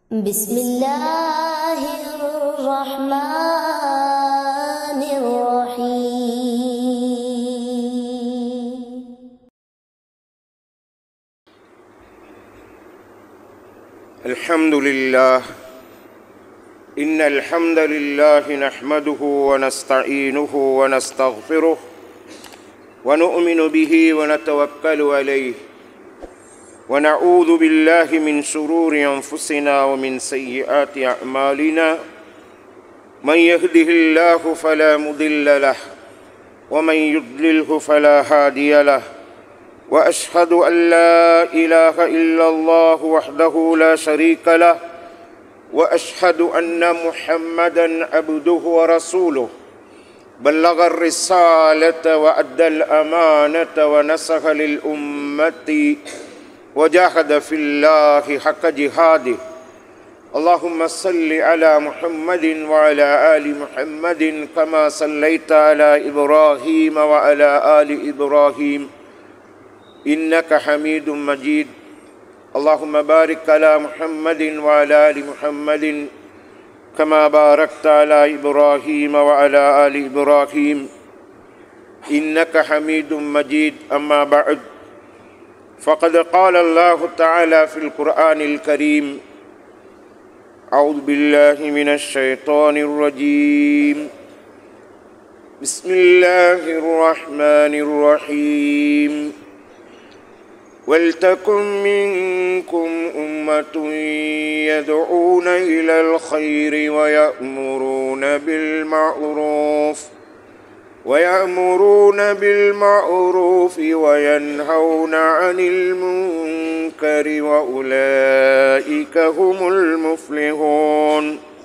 بسم الله الرحمن الرحيم الحمد لله إن الحمد لله نحمده ونستعينه ونستغفره ونؤمن به ونتوكل عليه ونعوذ بالله من شرور أنفسنا ومن سيئات أعمالنا من يهده الله فلا مضل له ومن يضلله فلا هادي له واشهد ان لا اله الا الله وحده لا شريك له واشهد ان محمدا عبده ورسوله بلغ الرساله وادى الامانه ونصح للامه وجاهد في الله حق جهاده اللهم صل على محمد وعلى ال محمد كما صليت على ابراهيم وعلى ال ابراهيم إنك حميد مجيد اللهم بارك على محمد وعلى آل محمد كما باركت على إبراهيم وعلى آل إبراهيم إنك حميد مجيد أما بعد فقد قال الله تعالى في القرآن الكريم أعوذ بالله من الشيطان الرجيم بسم الله الرحمن الرحيم ولتكن منكم أمة يدعون إلى الخير ويأمرون بالمعروف ويأمرون بالمعروف وينهون عن المنكر وأولئك هم المفلحون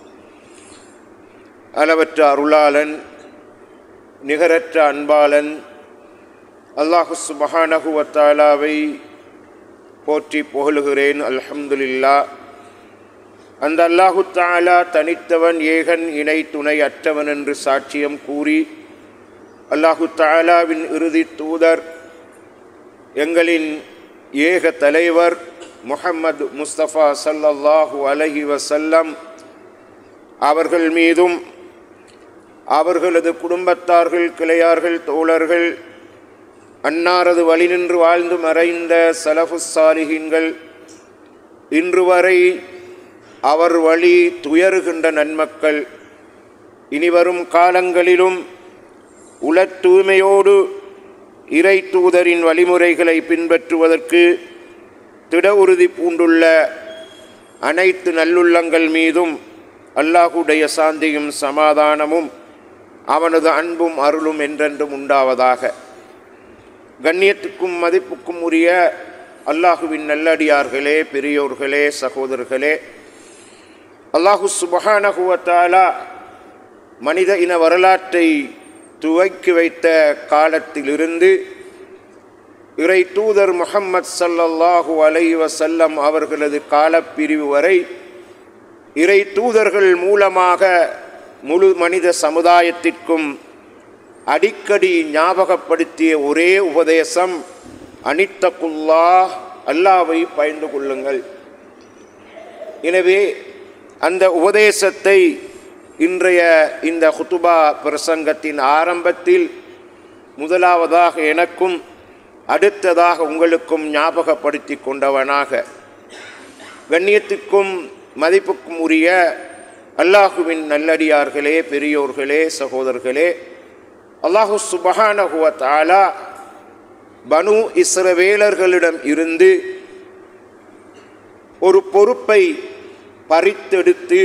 அளவற்ற அருளாளன் நிகரற்ற அன்பாளன் அல்லாஹு சுபஹானகுவத்தாலாவை போற்றி புகழுகிறேன் அல்ஹம்துலில்லா அந்த அல்லாஹு தாலா தனித்தவன் ஏகன் இணை துணை அற்றவன் என்று சாட்சியம் கூறி அல்லாஹு தாலாவின் இறுதி தூதர் எங்களின் ஏக தலைவர் முஹம்மது முஸ்தபா சல்லல்லாஹு அலஹி வசல்லம் அவர்கள் மீதும் அவர்களது குடும்பத்தார்கள் கிளையார்கள் தோழர்கள் அன்னாரது வழி நின்று வாழ்ந்து மறைந்த சலஃபு சாலிகின்கள் இன்று வரை அவர் வழி துயருகின்ற நன்மக்கள் இனிவரும் காலங்களிலும் உல தூய்மையோடு இறை தூதரின் வழிமுறைகளை பின்பற்றுவதற்கு திட உறுதி பூண்டுள்ள அனைத்து நல்லுள்ளங்கள் மீதும் அல்லாஹுடைய சாந்தியும் சமாதானமும் அவனது அன்பும் அருளும் என்றென்றும் உண்டாவதாக கண்ணியத்துக்கும் மதிப்புக்கும் உரிய அல்லாஹுவின் நல்லடியார்களே பெரியோர்களே சகோதரர்களே அல்லாஹு சுபஹானகுவத்தாலா மனித இன வரலாற்றை துவக்கி வைத்த காலத்திலிருந்து இறை தூதர் முகம்மது சல்லல்லாஹு அலை வசல்லம் அவர்களது காலப்பிரிவு வரை இறை தூதர்கள் மூலமாக முழு மனித சமுதாயத்திற்கும் அடிக்கடி ஞாபகப்படுத்திய ஒரே உபதேசம் அனித்தகுல்லா அல்லாவை பயந்து கொள்ளுங்கள் எனவே அந்த உபதேசத்தை இன்றைய இந்த ஹுத்துபா பிரசங்கத்தின் ஆரம்பத்தில் முதலாவதாக எனக்கும் அடுத்ததாக உங்களுக்கும் ஞாபகப்படுத்தி கொண்டவனாக கண்ணியத்திற்கும் மதிப்புக்கும் உரிய அல்லாஹுவின் நல்லடியார்களே பெரியோர்களே சகோதரர்களே அல்லாஹு சுபஹானகுவ தாலா பனு இஸ்ரவேலர்களிடம் இருந்து ஒரு பொறுப்பை பறித்தெடுத்து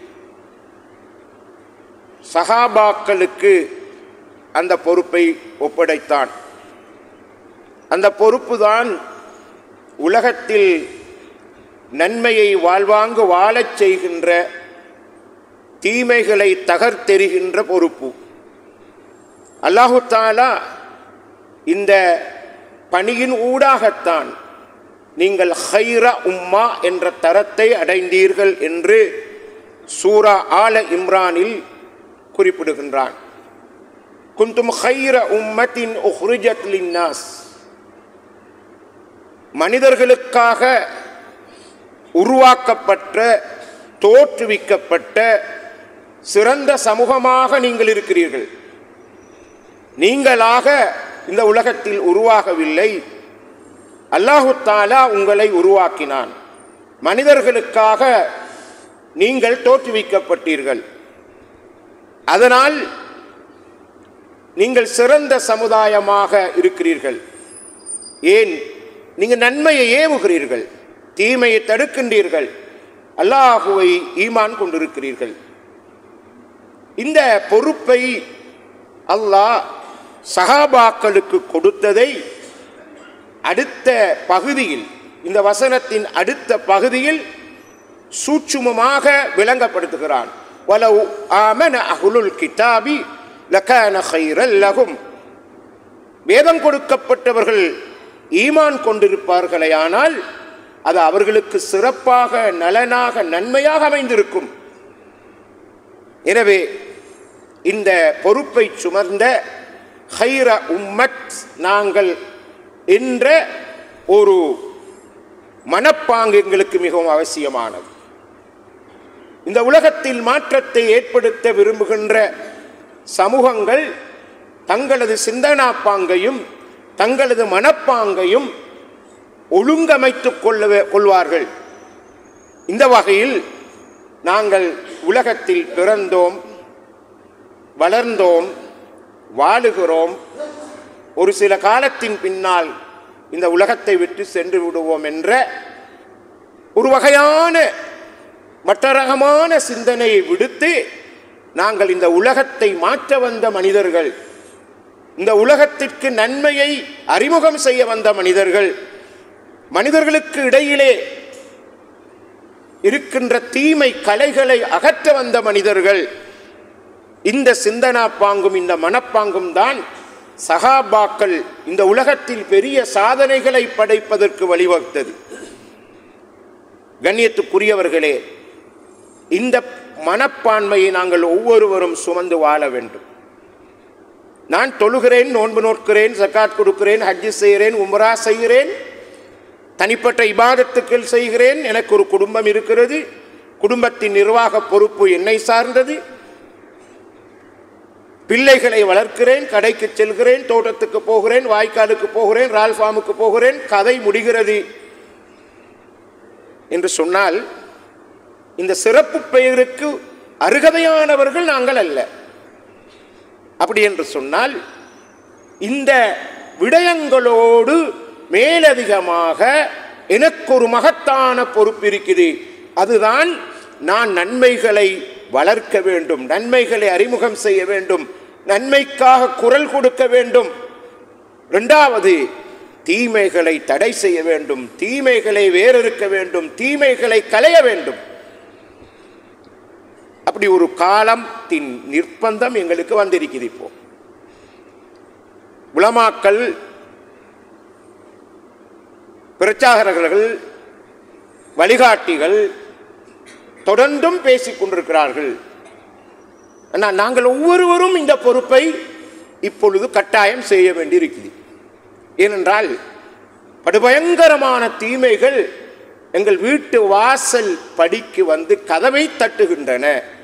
சகாபாக்களுக்கு அந்த பொறுப்பை ஒப்படைத்தான் அந்த பொறுப்பு தான் உலகத்தில் நன்மையை வாழ்வாங்கு வாழச் செய்கின்ற தீமைகளை தகர்த்தெறிகின்ற பொறுப்பு அல்லாஹு தாலா இந்த பணியின் ஊடாகத்தான் நீங்கள் ஹைர உம்மா என்ற தரத்தை அடைந்தீர்கள் என்று சூரா ஆல இம்ரானில் குறிப்பிடுகின்றான் குந்தும் ஹைர உம்மத்தின் உஹ்ரிஜத் லின்னாஸ் மனிதர்களுக்காக உருவாக்கப்பட்ட தோற்றுவிக்கப்பட்ட சிறந்த சமூகமாக நீங்கள் இருக்கிறீர்கள் நீங்களாக இந்த உலகத்தில் உருவாகவில்லை அல்லாஹு தாலா உங்களை உருவாக்கினான் மனிதர்களுக்காக நீங்கள் தோற்றுவிக்கப்பட்டீர்கள் அதனால் நீங்கள் சிறந்த சமுதாயமாக இருக்கிறீர்கள் ஏன் நீங்கள் நன்மையை ஏவுகிறீர்கள் தீமையை தடுக்கின்றீர்கள் அல்லாஹுவை ஈமான் கொண்டிருக்கிறீர்கள் இந்த பொறுப்பை அல்லாஹ் சஹாபாக்களுக்கு கொடுத்ததை அடுத்த பகுதியில் இந்த வசனத்தின் அடுத்த பகுதியில் சூட்சுமமாக விளங்கப்படுத்துகிறான் வலவு ஆமன அஹுலுல் கிதாபி லகான கைரல் லகும் வேதம் கொடுக்கப்பட்டவர்கள் ஈமான் கொண்டிருப்பார்களேயானால் அது அவர்களுக்கு சிறப்பாக நலனாக நன்மையாக அமைந்திருக்கும் எனவே இந்த பொறுப்பை சுமர்ந்த ஹைர உம்மத் நாங்கள் என்ற ஒரு மனப்பாங்கு எங்களுக்கு மிகவும் அவசியமானது இந்த உலகத்தில் மாற்றத்தை ஏற்படுத்த விரும்புகின்ற சமூகங்கள் தங்களது சிந்தனா பாங்கையும் தங்களது மனப்பாங்கையும் ஒழுங்கமைத்துக் கொள்ள கொள்வார்கள் இந்த வகையில் நாங்கள் உலகத்தில் பிறந்தோம் வளர்ந்தோம் வாழுகிறோம் ஒரு சில காலத்தின் பின்னால் இந்த உலகத்தை விட்டு சென்று விடுவோம் என்ற ஒரு வகையான மற்றரகமான சிந்தனையை விடுத்து நாங்கள் இந்த உலகத்தை மாற்ற வந்த மனிதர்கள் இந்த உலகத்திற்கு நன்மையை அறிமுகம் செய்ய வந்த மனிதர்கள் மனிதர்களுக்கு இடையிலே இருக்கின்ற தீமை கலைகளை அகற்ற வந்த மனிதர்கள் இந்த சிந்தனா பாங்கும் இந்த மனப்பாங்கும் தான் சகாபாக்கள் இந்த உலகத்தில் பெரிய சாதனைகளை படைப்பதற்கு வழிவகுத்தது கண்ணியத்துக்குரியவர்களே இந்த மனப்பான்மையை நாங்கள் ஒவ்வொருவரும் சுமந்து வாழ வேண்டும் நான் தொழுகிறேன் நோன்பு நோட்கிறேன் ஜக்காத் கொடுக்கிறேன் ஹஜ்ஜு செய்கிறேன் உம்ரா செய்கிறேன் தனிப்பட்ட இபாதத்துக்கள் செய்கிறேன் எனக்கு ஒரு குடும்பம் இருக்கிறது குடும்பத்தின் நிர்வாக பொறுப்பு என்னை சார்ந்தது பிள்ளைகளை வளர்க்கிறேன் கடைக்கு செல்கிறேன் தோட்டத்துக்கு போகிறேன் வாய்க்காலுக்கு போகிறேன் ரால் ஃபார்முக்கு போகிறேன் கதை முடிகிறது என்று சொன்னால் இந்த சிறப்பு பெயருக்கு அருகதையானவர்கள் நாங்கள் அல்ல அப்படி என்று சொன்னால் இந்த விடயங்களோடு மேலதிகமாக எனக்கு ஒரு மகத்தான பொறுப்பு இருக்குது அதுதான் நான் நன்மைகளை வளர்க்க வேண்டும் நன்மைகளை அறிமுகம் செய்ய வேண்டும் நன்மைக்காக குரல் கொடுக்க வேண்டும் இரண்டாவது தீமைகளை தடை செய்ய வேண்டும் தீமைகளை வேறறுக்க வேண்டும் தீமைகளை களைய வேண்டும் அப்படி ஒரு காலத்தின் நிர்பந்தம் எங்களுக்கு வந்திருக்குது இப்போ உலமாக்கள் பிரச்சாரகர்கள் வழிகாட்டிகள் தொடர்ந்தும் பேசிக் கொண்டிருக்கிறார்கள் ஆனால் நாங்கள் ஒவ்வொருவரும் இந்த பொறுப்பை இப்பொழுது கட்டாயம் செய்ய வேண்டியிருக்குது ஏனென்றால் படுபயங்கரமான தீமைகள் எங்கள் வீட்டு வாசல் படிக்கு வந்து கதவை தட்டுகின்றன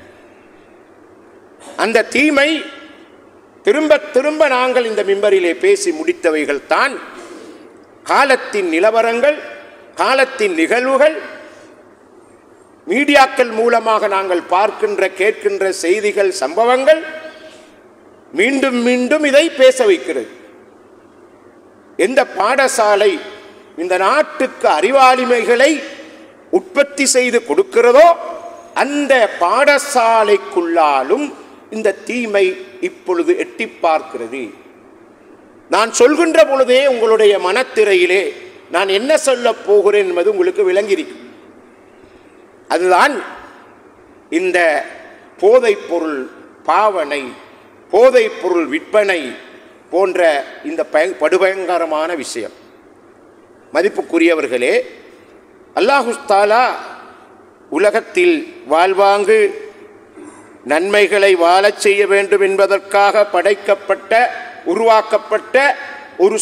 அந்த தீமை திரும்ப திரும்ப நாங்கள் இந்த மிம்பரிலே பேசி முடித்தவைகள் தான் காலத்தின் நிலவரங்கள் காலத்தின் நிகழ்வுகள் மீடியாக்கள் மூலமாக நாங்கள் பார்க்கின்ற கேட்கின்ற செய்திகள் சம்பவங்கள் மீண்டும் மீண்டும் இதை பேச வைக்கிறது எந்த பாடசாலை இந்த நாட்டுக்கு அறிவாளிமைகளை உற்பத்தி செய்து கொடுக்கிறதோ அந்த பாடசாலைக்குள்ளாலும் இந்த தீமை இப்பொழுது எட்டி பார்க்கிறது நான் சொல்கின்ற பொழுதே உங்களுடைய மனத்திரையிலே நான் என்ன சொல்ல போகிறேன் என்பது உங்களுக்கு விளங்கியிருக்கும் அதுதான் இந்த போதைப் பொருள் பாவனை போதைப் பொருள் விற்பனை போன்ற இந்த பய படுபயங்கரமான விஷயம் மதிப்புக்குரியவர்களே அல்லாஹுஸ்தாலா உலகத்தில் வாழ்வாங்கு நன்மைகளை வாழச் செய்ய வேண்டும் என்பதற்காக படைக்கப்பட்ட உருவாக்கப்பட்ட ஒரு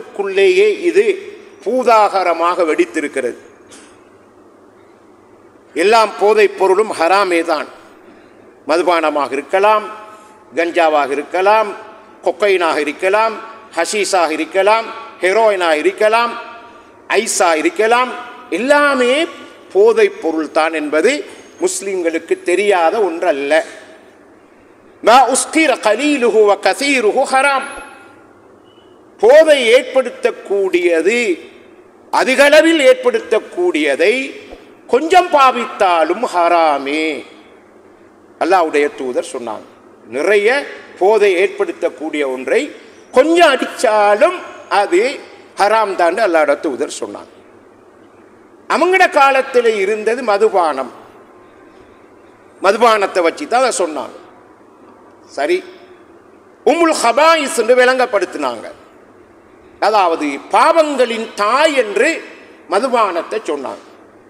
சமூகத்துக்குள்ளேயே இது பூதாகரமாக வெடித்திருக்கிறது எல்லாம் போதைப் பொருளும் ஹராமே தான் மதுபானமாக இருக்கலாம் கஞ்சாவாக இருக்கலாம் கொக்கைனாக இருக்கலாம் ஹஷீஸாக இருக்கலாம் ஹெரோயினாக இருக்கலாம் ஐஸா இருக்கலாம் எல்லாமே போதைப் பொருள் தான் என்பது முஸ்லிம்களுக்கு தெரியாத ஒன்றல்ல மா உஸ்கிர கலீலுஹு வ கசீருஹு ஹராம் போதை ஏற்படுத்தக்கூடியது அதிகளவில் ஏற்படுத்தக்கூடியதை கொஞ்சம் பாவித்தாலும் ஹராமே அல்லாவுடைய தூதர் சொன்னாங்க நிறைய போதை ஏற்படுத்தக்கூடிய ஒன்றை கொஞ்சம் அடித்தாலும் அது ஹராம் தான் அல்லாட தூதர் சொன்னாங்க அவங்கட காலத்தில் இருந்தது மதுபானம் மதுபானத்தை வச்சு தான் அதை சொன்னாங்க சரி உம்முல் ஹபாயிஸ் என்று விளங்கப்படுத்தினாங்க அதாவது பாவங்களின் தாய் என்று மதுபானத்தை சொன்னாங்க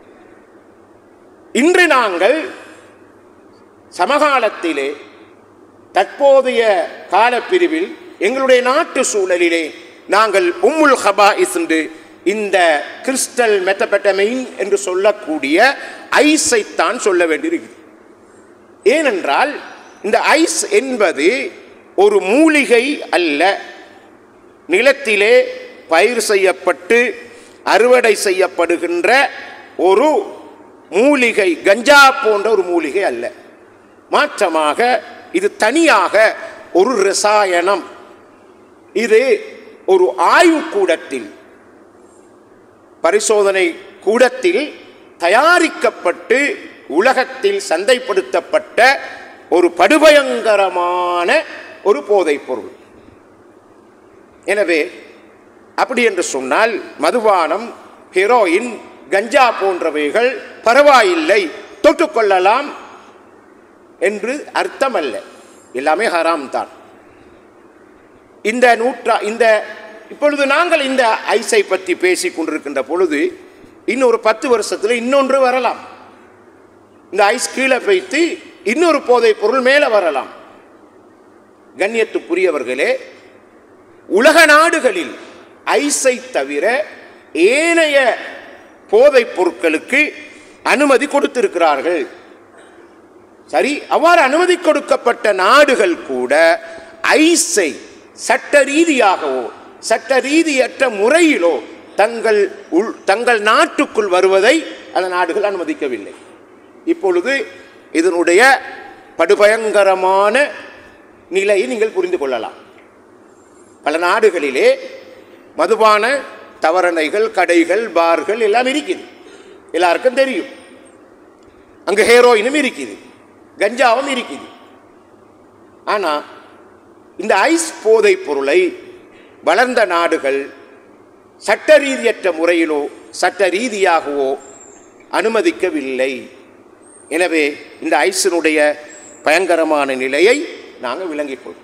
இன்று நாங்கள் சமகாலத்திலே தற்போதைய காலப்பிரிவில் எங்களுடைய நாட்டு சூழலிலே நாங்கள் உம்முல் ஹபாயிஸ் என்று இந்த கிறிஸ்டல் மெத்தபெட்டமைன் என்று சொல்லக்கூடிய ஐஸைத்தான் சொல்ல வேண்டியிருக்குது ஏனென்றால் இந்த ஐஸ் என்பது ஒரு மூலிகை அல்ல நிலத்திலே பயிர் செய்யப்பட்டு அறுவடை செய்யப்படுகின்ற ஒரு மூலிகை கஞ்சா போன்ற ஒரு மூலிகை அல்ல மாற்றமாக இது தனியாக ஒரு ரசாயனம் இது ஒரு ஆய்வுக்கூடத்தில் பரிசோதனை கூடத்தில் தயாரிக்கப்பட்டு உலகத்தில் சந்தைப்படுத்தப்பட்ட ஒரு படுபயங்கரமான ஒரு போதைப் பொருள் எனவே அப்படி என்று சொன்னால் மதுபானம் ஹெரோயின் கஞ்சா போன்றவைகள் பரவாயில்லை தொட்டுக்கொள்ளலாம் என்று அர்த்தமல்ல எல்லாமே ஹராம் தான் இந்த நூற்றா இந்த இப்பொழுது நாங்கள் இந்த ஐஸை பற்றி பேசி கொண்டிருக்கின்ற பொழுது இன்னொரு பத்து வருஷத்தில் இன்னொன்று வரலாம் இந்த ஐஸ் கீழே வைத்து இன்னொரு போதைப் பொருள் மேலே வரலாம் கண்ணியத்துக்குரியவர்களே உலக நாடுகளில் ஐஸை தவிர ஏனைய போதைப் பொருட்களுக்கு அனுமதி கொடுத்திருக்கிறார்கள் சரி அவ்வாறு அனுமதி கொடுக்கப்பட்ட நாடுகள் கூட ஐஸை சட்ட ரீதியாகவோ சட்ட ரீதியற்ற முறையிலோ தங்கள் உள் தங்கள் நாட்டுக்குள் வருவதை அந்த நாடுகள் அனுமதிக்கவில்லை இப்பொழுது இதனுடைய படுபயங்கரமான நிலையை நீங்கள் புரிந்து கொள்ளலாம் பல நாடுகளிலே மதுபான தவறணைகள் கடைகள் பார்கள் எல்லாம் இருக்குது எல்லாருக்கும் தெரியும் அங்கே ஹேரோயினும் இருக்குது கஞ்சாவும் இருக்குது ஆனால் இந்த ஐஸ் போதைப் பொருளை வளர்ந்த நாடுகள் சட்ட ரீதியற்ற முறையிலோ சட்ட ரீதியாகவோ அனுமதிக்கவில்லை எனவே இந்த ஐஸினுடைய பயங்கரமான நிலையை நாங்கள் விளங்கிக் கொள்வோம்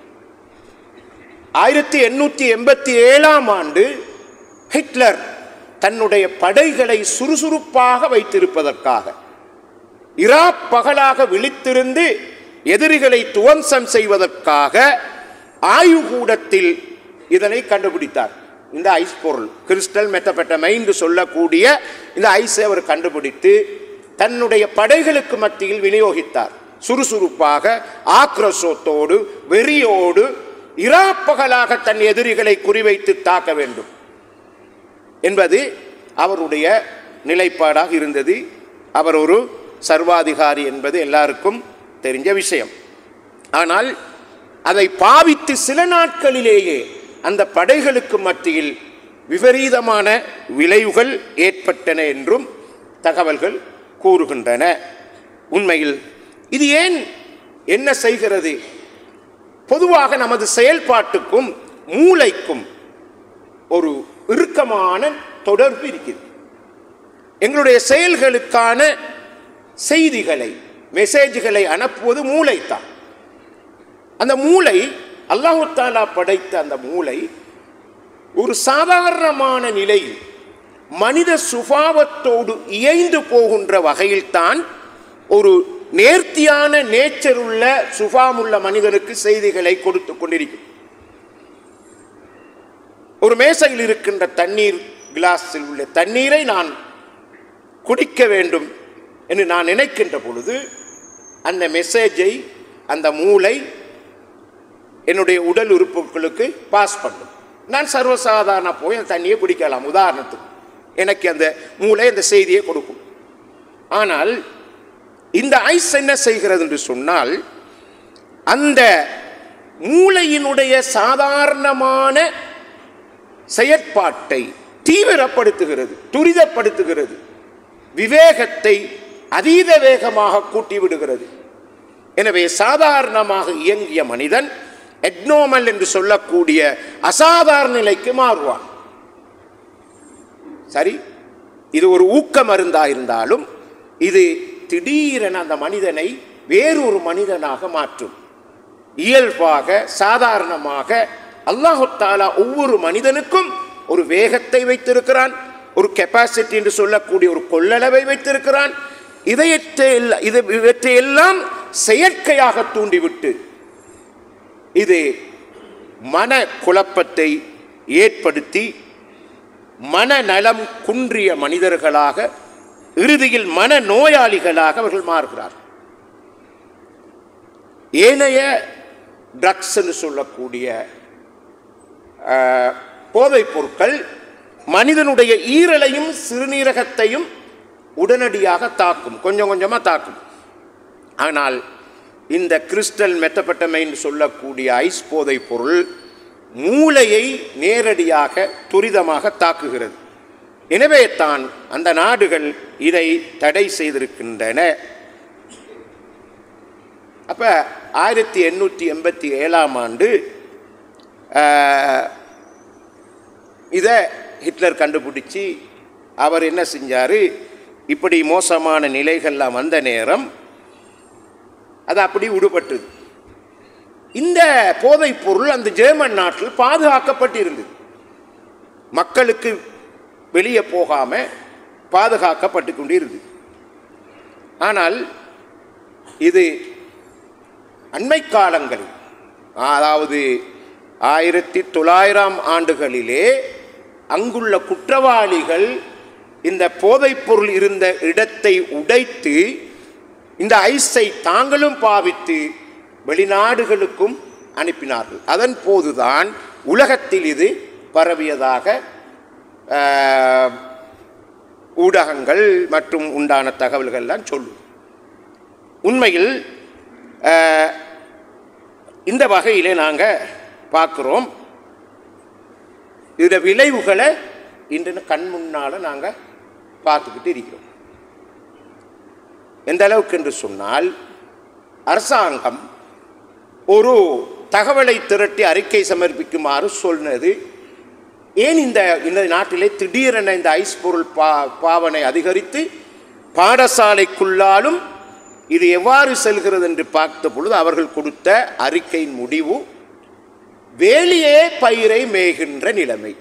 ஆயிரத்தி எண்ணூற்றி எண்பத்தி ஏழாம் ஆண்டு ஹிட்லர் தன்னுடைய படைகளை சுறுசுறுப்பாக வைத்திருப்பதற்காக இரா பகலாக விழித்திருந்து எதிரிகளை துவம்சம் செய்வதற்காக ஆய்வுகூடத்தில் இதனை கண்டுபிடித்தார் இந்த ஐஸ் பொருள் கிறிஸ்டல் மெத்தப்பெட்டமை என்று சொல்லக்கூடிய இந்த ஐஸை அவர் கண்டுபிடித்து தன்னுடைய படைகளுக்கு மத்தியில் விநியோகித்தார் சுறுசுறுப்பாக ஆக்ரோஷத்தோடு வெறியோடு இராப்பகலாக தன் எதிரிகளை குறிவைத்து தாக்க வேண்டும் என்பது அவருடைய நிலைப்பாடாக இருந்தது அவர் ஒரு சர்வாதிகாரி என்பது எல்லாருக்கும் தெரிஞ்ச விஷயம் ஆனால் அதை பாவித்து சில நாட்களிலேயே அந்த படைகளுக்கு மத்தியில் விபரீதமான விளைவுகள் ஏற்பட்டன என்றும் தகவல்கள் கூறுகின்றன உண்மையில் இது ஏன் என்ன செய்கிறது பொதுவாக நமது செயல்பாட்டுக்கும் மூளைக்கும் ஒரு இறுக்கமான தொடர்பு இருக்குது எங்களுடைய செயல்களுக்கான செய்திகளை மெசேஜ்களை அனுப்புவது மூளைத்தான் அந்த மூளை அல்லாஹு தாலா படைத்த அந்த மூளை ஒரு சாதாரணமான நிலையில் மனித சுபாவத்தோடு இயைந்து போகின்ற வகையில்தான் ஒரு நேர்த்தியான நேச்சர் உள்ள சுபாமுள்ள மனிதனுக்கு செய்திகளை கொடுத்து கொண்டிருக்கும் ஒரு மேசையில் இருக்கின்ற தண்ணீர் கிளாஸில் உள்ள தண்ணீரை நான் குடிக்க வேண்டும் என்று நான் நினைக்கின்ற பொழுது அந்த மெசேஜை அந்த மூளை என்னுடைய உடல் உறுப்புகளுக்கு பாஸ் பண்ணும் நான் சர்வசாதாரண போய் அந்த தண்ணியை குடிக்கலாம் உதாரணத்துக்கு எனக்கு அந்த மூளை அந்த செய்தியை கொடுக்கும் ஆனால் இந்த ஐஸ் என்ன செய்கிறது என்று சொன்னால் அந்த மூளையினுடைய சாதாரணமான செயற்பாட்டை தீவிரப்படுத்துகிறது துரிதப்படுத்துகிறது விவேகத்தை அதீத வேகமாக கூட்டி விடுகிறது எனவே சாதாரணமாக இயங்கிய மனிதன் எக்னோமல் என்று சொல்லக்கூடிய அசாதாரண நிலைக்கு மாறுவான் சரி இது ஒரு ஊக்க மருந்தா இருந்தாலும் இது திடீரென அந்த மனிதனை வேறொரு மனிதனாக மாற்றும் இயல்பாக சாதாரணமாக அல்லாஹு தாலா ஒவ்வொரு மனிதனுக்கும் ஒரு வேகத்தை வைத்திருக்கிறான் ஒரு கெப்பாசிட்டி என்று சொல்லக்கூடிய ஒரு கொள்ளளவை வைத்திருக்கிறான் இதையற்றை எல்லா- இது இவற்றையெல்லாம் செயற்கையாக தூண்டிவிட்டு இது மன குழப்பத்தை ஏற்படுத்தி மனநலம் குன்றிய மனிதர்களாக இறுதியில் மன நோயாளிகளாக அவர்கள் மாறுகிறார் ஏனைய ட்ரக்ஸ் என்று சொல்லக்கூடிய அஹ், போதைப் பொருட்கள் மனிதனுடைய ஈரலையும் சிறுநீரகத்தையும் உடனடியாக தாக்கும் கொஞ்சம் கொஞ்சமாக தாக்கும் ஆனால் இந்த கிறிஸ்டல் மெத்தப்பட்டமைன் சொல்லக்கூடிய ஐஸ் போதைப் பொருள் மூளையை நேரடியாக துரிதமாக தாக்குகிறது எனவே தான் அந்த நாடுகள் இதை தடை செய்திருக்கின்றன அப்போ ஆயிரத்தி எண்ணூற்றி எண்பத்தி ஏழாம் ஆண்டு இதை ஹிட்லர் கண்டுபிடிச்சி அவர் என்ன செஞ்சார் இப்படி மோசமான நிலைகள்லாம் வந்த நேரம் அது அப்படி விடுபட்டது இந்த போதைப் பொருள் அந்த ஜெர்மன் நாட்டில் பாதுகாக்கப்பட்டிருந்தது மக்களுக்கு வெளியே போகாம பாதுகாக்கப்பட்டு கொண்டிருந்தது ஆனால் இது அண்மை காலங்களில் அதாவது ஆயிரத்தி தொள்ளாயிரம் ஆண்டுகளிலே அங்குள்ள குற்றவாளிகள் இந்த போதைப்பொருள் இருந்த இடத்தை உடைத்து இந்த ஐஸை தாங்களும் பாவித்து வெளிநாடுகளுக்கும் அனுப்பினார்கள் அதன் போதுதான் உலகத்தில் இது பரவியதாக ஆஹ், ஊடகங்கள் மற்றும் உண்டான தகவல்கள்லாம் சொல்லும் உண்மையில் ஆஹ், இந்த வகையிலே நாங்கள் பார்க்குறோம் இதோட விளைவுகளை இன்று கண் முன்னால் நாங்கள் பார்த்துக்கிட்டு இருக்கிறோம் எந்த அளவுக்கு என்று சொன்னால் அரசாங்கம் ஒரு தகவலை திரட்டி அறிக்கை சமர்ப்பிக்குமாறு சொன்னது ஏன் இந்த இந்த நாட்டிலே திடீரென இந்த ஐஸ் பொருள் பா பாவனை அதிகரித்து பாடசாலைக்குள்ளாலும் இது எவ்வாறு செல்கிறது என்று பார்த்த பொழுது அவர்கள் கொடுத்த அறிக்கையின் முடிவு வேலியே பயிரை மேய்கின்ற நிலைமை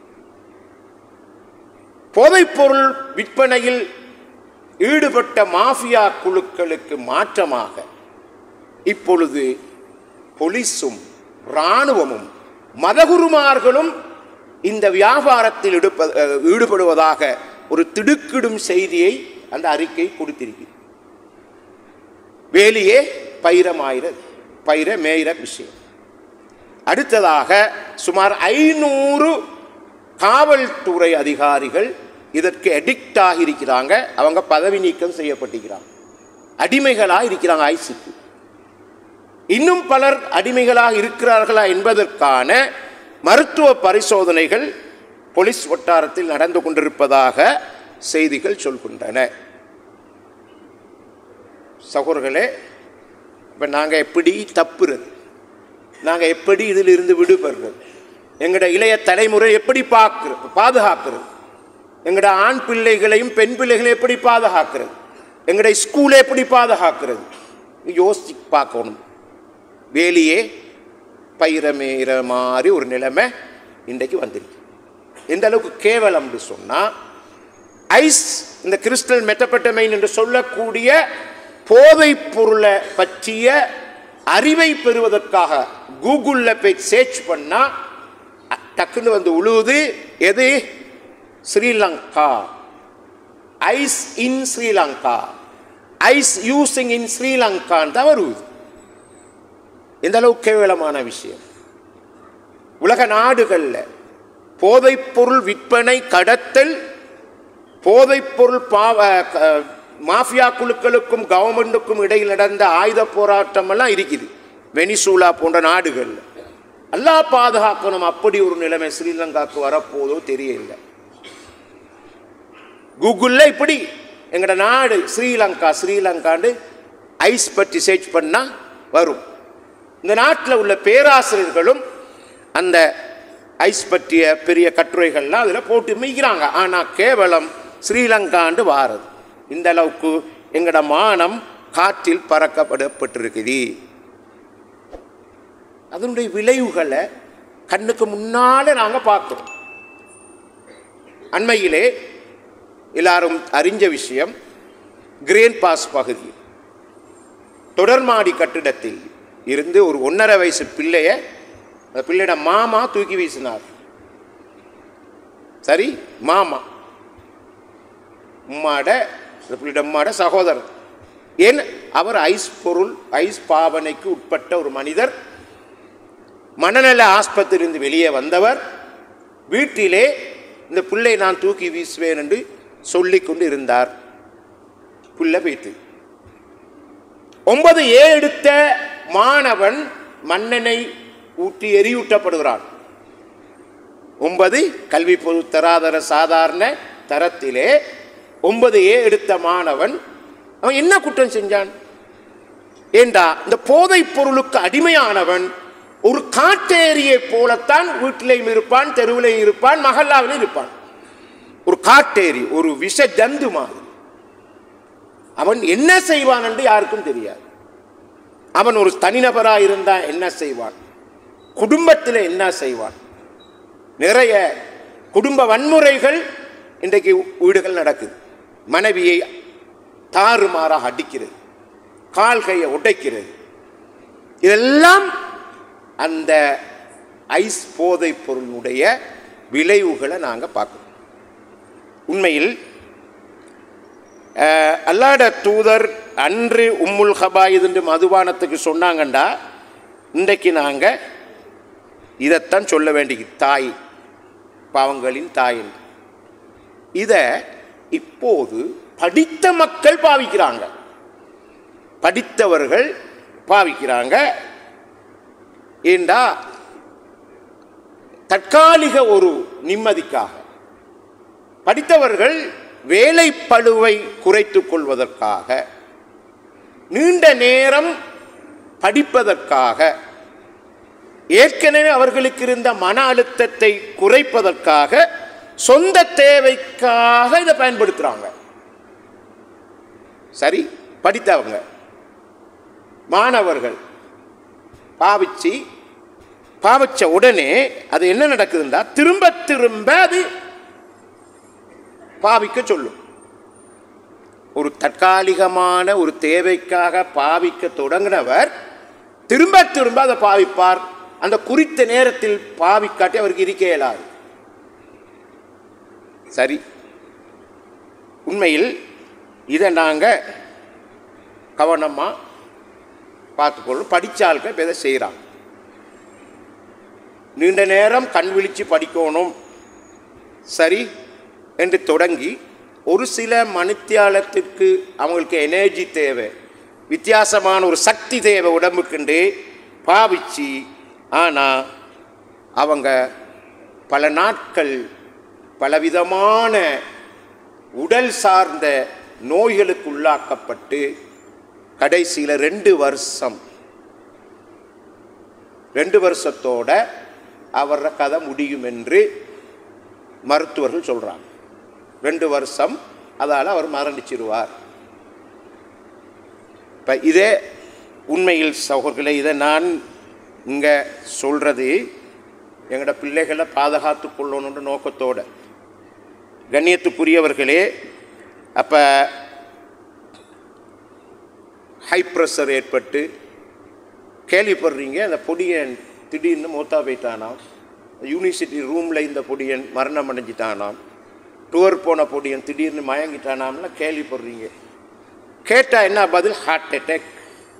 போதைப்பொருள் விற்பனையில் ஈடுபட்ட மாஃபியா குழுக்களுக்கு மாற்றமாக இப்பொழுது போலீஸும் இராணுவமும் மதகுருமார்களும் இந்த வியாபாரத்தில் ஈடுப- அஹ், ஈடுபடுவதாக ஒரு திடுக்கிடும் செய்தியை அந்த அறிக்கை கொடுத்திருக்கிறது வேலியே பயிரமாயிர பயிர மேயிற விஷயம் அடுத்ததாக சுமார் ஐநூறு காவல்துறை அதிகாரிகள் இதற்கு அடிக்ட் ஆகியிருக்கிறாங்க அவங்க பதவி நீக்கம் செய்யப்பட்டிருக்கிறாங்க அடிமைகளாக இருக்கிறாங்க ஐசிக்கு இன்னும் பலர் அடிமைகளாக இருக்கிறார்களா என்பதற்கான மருத்துவ பரிசோதனைகள் போலீஸ் வட்டாரத்தில் நடந்து கொண்டிருப்பதாக செய்திகள் சொல்கின்றன சகோதரர்களே இப்போ நாங்கள் எப்படி தப்புறது நாங்கள் எப்படி இதிலிருந்து விடுபடுறது எங்களோட இளைய தலைமுறை எப்படி பார்க்கிறது பாதுகாக்கிறது எங்களோட ஆண் பிள்ளைகளையும் பெண் பிள்ளைகளையும் எப்படி பாதுகாக்கிறது எங்களுடைய ஸ்கூலை எப்படி பாதுகாக்கிறது யோசிச்சு பார்க்கணும் வேலியே பயிரமேற மாதிரி ஒரு நிலைமை இன்றைக்கு வந்திருக்கு எந்த அளவுக்கு கேவலம்னு சொன்னால் ஐஸ் இந்த கிறிஸ்டல் மெட்டப்பட்டமைன் என்று சொல்லக்கூடிய போதைப் பொருளை பற்றிய அறிவை பெறுவதற்காக கூகுளில் போய் சர்ச் பண்ணால் டக்குன்னு வந்து உழுவுது எது Sri Lanka ice in Sri Lanka ice using in Sri Lankan தான் வருவது எந்த அளவுக்கு கேவலமான விஷயம் உலக நாடுகளில் போதைப்பொருள் விற்பனை கடத்தல் போதைப்பொருள் பாவ க- மாஃபியா குழுக்களுக்கும் கவர்மெண்ட்டுக்கும் இடையில் நடந்த ஆயுத போராட்டம் எல்லாம் இருக்குது வெனிசூலா போன்ற நாடுகளில் அல்லாஹ் பாதுகாக்கணும் அப்படி ஒரு நிலைமை ஸ்ரீலங்காவுக்கு வரப்போதோ தெரியல கூகுளில் இப்படி எங்கட நாடு ஸ்ரீலங்கா ஸ்ரீலங்காண்டு ஐஸ் பற்றி சர்ச் பண்ணால் வரும் இந்த நாட்டில் உள்ள பேராசிரியர்களும் அந்த ஐஸ் பற்றிய பெரிய கட்டுரைகள்லாம் அதில் போட்டு மெய்கிறாங்க ஆனால் கேவலம் ஸ்ரீலங்காண்டு வாரது இந்த அளவுக்கு எங்கட மானம் காற்றில் பறக்கப்படப்பட்டிருக்குது அதனுடைய விளைவுகளை கண்ணுக்கு முன்னால நாங்கள் பார்க்கிறோம் அண்மையிலே எல்லாரும் அறிஞ்ச விஷயம் கிரேன் பாஸ் பகுதி தொடர்மாடி கட்டிடத்தில் இருந்து ஒரு ஒன்றரை வயசு பிள்ளைய அந்த பிள்ளையோட மாமா தூக்கி வீசினார் சரி மாமா உம்மாட அந்த பிள்ளையோட உம்மாட சகோதரர் ஏன் அவர் ஐஸ் பொருள் ஐஸ் பாவனைக்கு உட்பட்ட ஒரு மனிதர் மனநல ஆஸ்பத்திரியிலிருந்து வெளியே வந்தவர் வீட்டிலே இந்த பிள்ளை நான் தூக்கி வீசுவேன் என்று சொல்லிக் கொண்டு இருந்தார் புள்ள போயிட்டு ஒன்பது ஏ எடுத்த மாணவன் மன்னனை ஊற்றி எரியூட்டப்படுகிறான் ஒன்பது கல்வி பொது தராதர சாதாரண தரத்திலே ஒன்பது ஏ எடுத்த மாணவன் அவன் என்ன குற்றம் செஞ்சான் ஏண்டா இந்த போதைப் பொருளுக்கு அடிமையானவன் ஒரு காட்டேரியை போலத்தான் வீட்டிலையும் இருப்பான் தெருவிலையும் இருப்பான் மகல்லாவிலும் இருப்பான் ஒரு காட்டேரி ஒரு விஷ ஜந்து மாதிரி அவன் என்ன செய்வான் என்று யாருக்கும் தெரியாது அவன் ஒரு தனிநபராக இருந்தால் என்ன செய்வான் குடும்பத்தில் என்ன செய்வான் நிறைய குடும்ப வன்முறைகள் இன்றைக்கு வீடுகள் நடக்குது மனைவியை தாறுமாறாக அடிக்கிறது கால்கையை உடைக்கிறது இதெல்லாம் அந்த ஐஸ் போதைப் பொருளுடைய விளைவுகளை நாங்கள் பார்க்கணும் உண்மையில் அஹ், அல்லாட தூதர் அன்று உம்முல் ஹபாயித் என்று மதுபானத்துக்கு சொன்னாங்கண்டா இன்றைக்கு நாங்கள் இதைத்தான் சொல்ல வேண்டிய தாய் பாவங்களின் தாய் என்று இதை இப்போது படித்த மக்கள் பாவிக்கிறாங்க படித்தவர்கள் பாவிக்கிறாங்க ஏண்டா தற்காலிக ஒரு நிம்மதிக்காக படித்தவர்கள் வேலைப்பளுவை குறைத்துக் கொள்வதற்காக நீண்ட நேரம் படிப்பதற்காக ஏற்கனவே அவர்களுக்கு இருந்த மன அழுத்தத்தை குறைப்பதற்காக சொந்த தேவைக்காக இதை பயன்படுத்துகிறாங்க சரி படித்தவங்க மாணவர்கள் பாவிச்சு பாவிச்ச உடனே அது என்ன நடக்குதுன்னா திரும்ப திரும்ப அது பாவிக்க சொல்லும் ஒரு தற்காலிகமான ஒரு தேவைக்காக பாவிக்க தொடங்கினவர் திரும்ப திரும்ப அதை பாவிப்பார் அந்த குறித்த நேரத்தில் பாவிக்காட்டி அவருக்கு இருக்க இயலாது சரி உண்மையில் இதை நாங்கள் கவனமாக பார்த்துக்கொள்ளும் படித்தாள்கள் இப்போ இதை செய்கிறாங்க நீண்ட நேரம் கண் விழிச்சு படிக்கணும் சரி என்று தொடங்கி ஒரு சில மணித்தியாலத்திற்கு அவங்களுக்கு எனர்ஜி தேவை வித்தியாசமான ஒரு சக்தி தேவை உடம்புக்குண்டு பாவிச்சு ஆனால் அவங்க பல நாட்கள் பலவிதமான உடல் சார்ந்த நோய்களுக்கு உள்ளாக்கப்பட்டு கடைசியில் ரெண்டு வருஷம் ரெண்டு வருஷத்தோட அவர கதை முடியும் என்று மருத்துவர்கள் சொல்கிறாங்க ரெண்டு வருஷம் அதால் அவர் மரணிச்சிருவார் இப்போ இதே உண்மையில் சகோதரர்களே இதை நான் இங்கே சொல்கிறது எங்களோட பிள்ளைகளை பாதுகாத்து கொள்ளணுன்ற நோக்கத்தோட கண்ணியத்துக்குரியவர்களே அப்போ ஹை ப்ரெஷர் ஏற்பட்டு கேள்விப்படுறீங்க அந்த பொடியன் திடீர்னு மூத்தா போயிட்டானாம் யூனிவர்சிட்டி ரூமில் இந்த பொடியன் மரணம் அடைஞ்சிட்டானாம் டூர் போன பொடியன் திடீர்னு மயங்கிட்டானாம்லாம் கேள்விப்படுறீங்க கேட்டால் என்ன பதில் ஹார்ட் அட்டாக்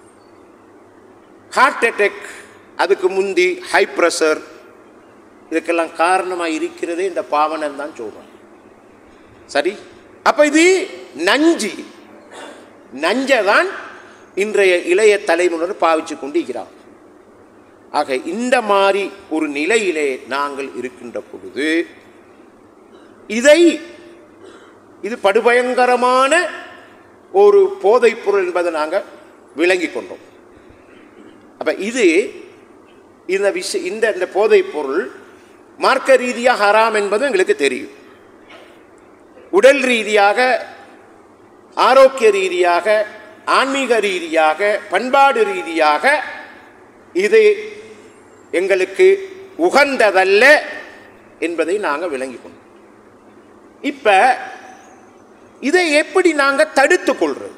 ஹார்ட் அட்டாக் அதுக்கு முந்தி ஹை ப்ரெஷர் இதுக்கெல்லாம் காரணமாக இருக்கிறதே இந்த பாவனம் தான் சொல்கிறோம் சரி அப்போ இது நஞ்சு நஞ்சை தான் இன்றைய இளைய தலைமுறையினர் பாவிச்சு கொண்டு இருக்கிறார் ஆக இந்த மாதிரி ஒரு நிலையிலே நாங்கள் இருக்கின்ற பொழுது இதை இது படுபயங்கரமான ஒரு போதைப் பொருள் என்பதை நாங்கள் விளங்கி கொண்டோம் அப்ப இது இந்த விஷய இந்த இந்த போதைப் பொருள் மார்க்க ரீதியாக ஹராம் என்பது எங்களுக்கு தெரியும் உடல் ரீதியாக ஆரோக்கிய ரீதியாக ஆன்மீக ரீதியாக பண்பாடு ரீதியாக இது எங்களுக்கு உகந்ததல்ல என்பதை நாங்கள் விளங்கி கொண்டோம் இப்ப இதை எப்படி நாங்கள் தடுத்துக் கொள்றது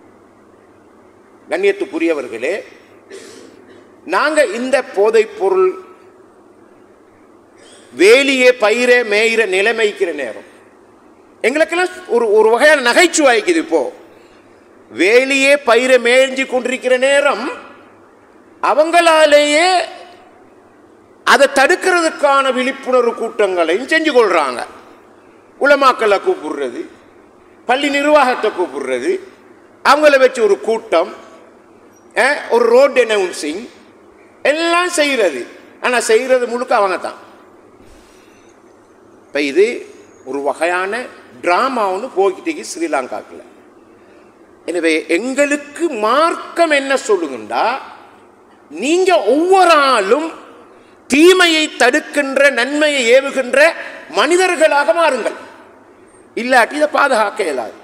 கண்ணியத்துக்குரியவர்களே நாங்கள் இந்த போதைப் பொருள் வேலியே பயிரே மேயிற நிலைமைக்கிற நேரம் எங்களுக்கெல்லாம் ஒரு ஒரு வகையான நகைச்சுவாய்க்குது இப்போ வேலியே பயிரை மேய்ஞ்சு கொண்டிருக்கிற நேரம் அவங்களாலேயே அதை தடுக்கிறதுக்கான விழிப்புணர்வு கூட்டங்களையும் செஞ்சு கொள்றாங்க உலமாக்களை கூப்பிடுறது பள்ளி நிர்வாகத்தை கூப்பிடுறது அவங்கள வச்சு ஒரு கூட்டம் அஹ், ஒரு ரோட் அனௌன்சிங் எல்லாம் செய்கிறது ஆனால் செய்கிறது முழுக்க அவங்க தான் இப்போ இது ஒரு வகையான ட்ராமான்னு போய்கிட்டு ஸ்ரீலங்காக்கில் எனவே எங்களுக்கு மார்க்கம் என்ன சொல்லுங்கண்டா நீங்க ஒவ்வொரு ஆளும் தீமையை தடுக்கின்ற நன்மையை ஏவுகின்ற மனிதர்களாக மாறுங்கள் இல்லாட்டி இதை பாதுகாக்க இயலாது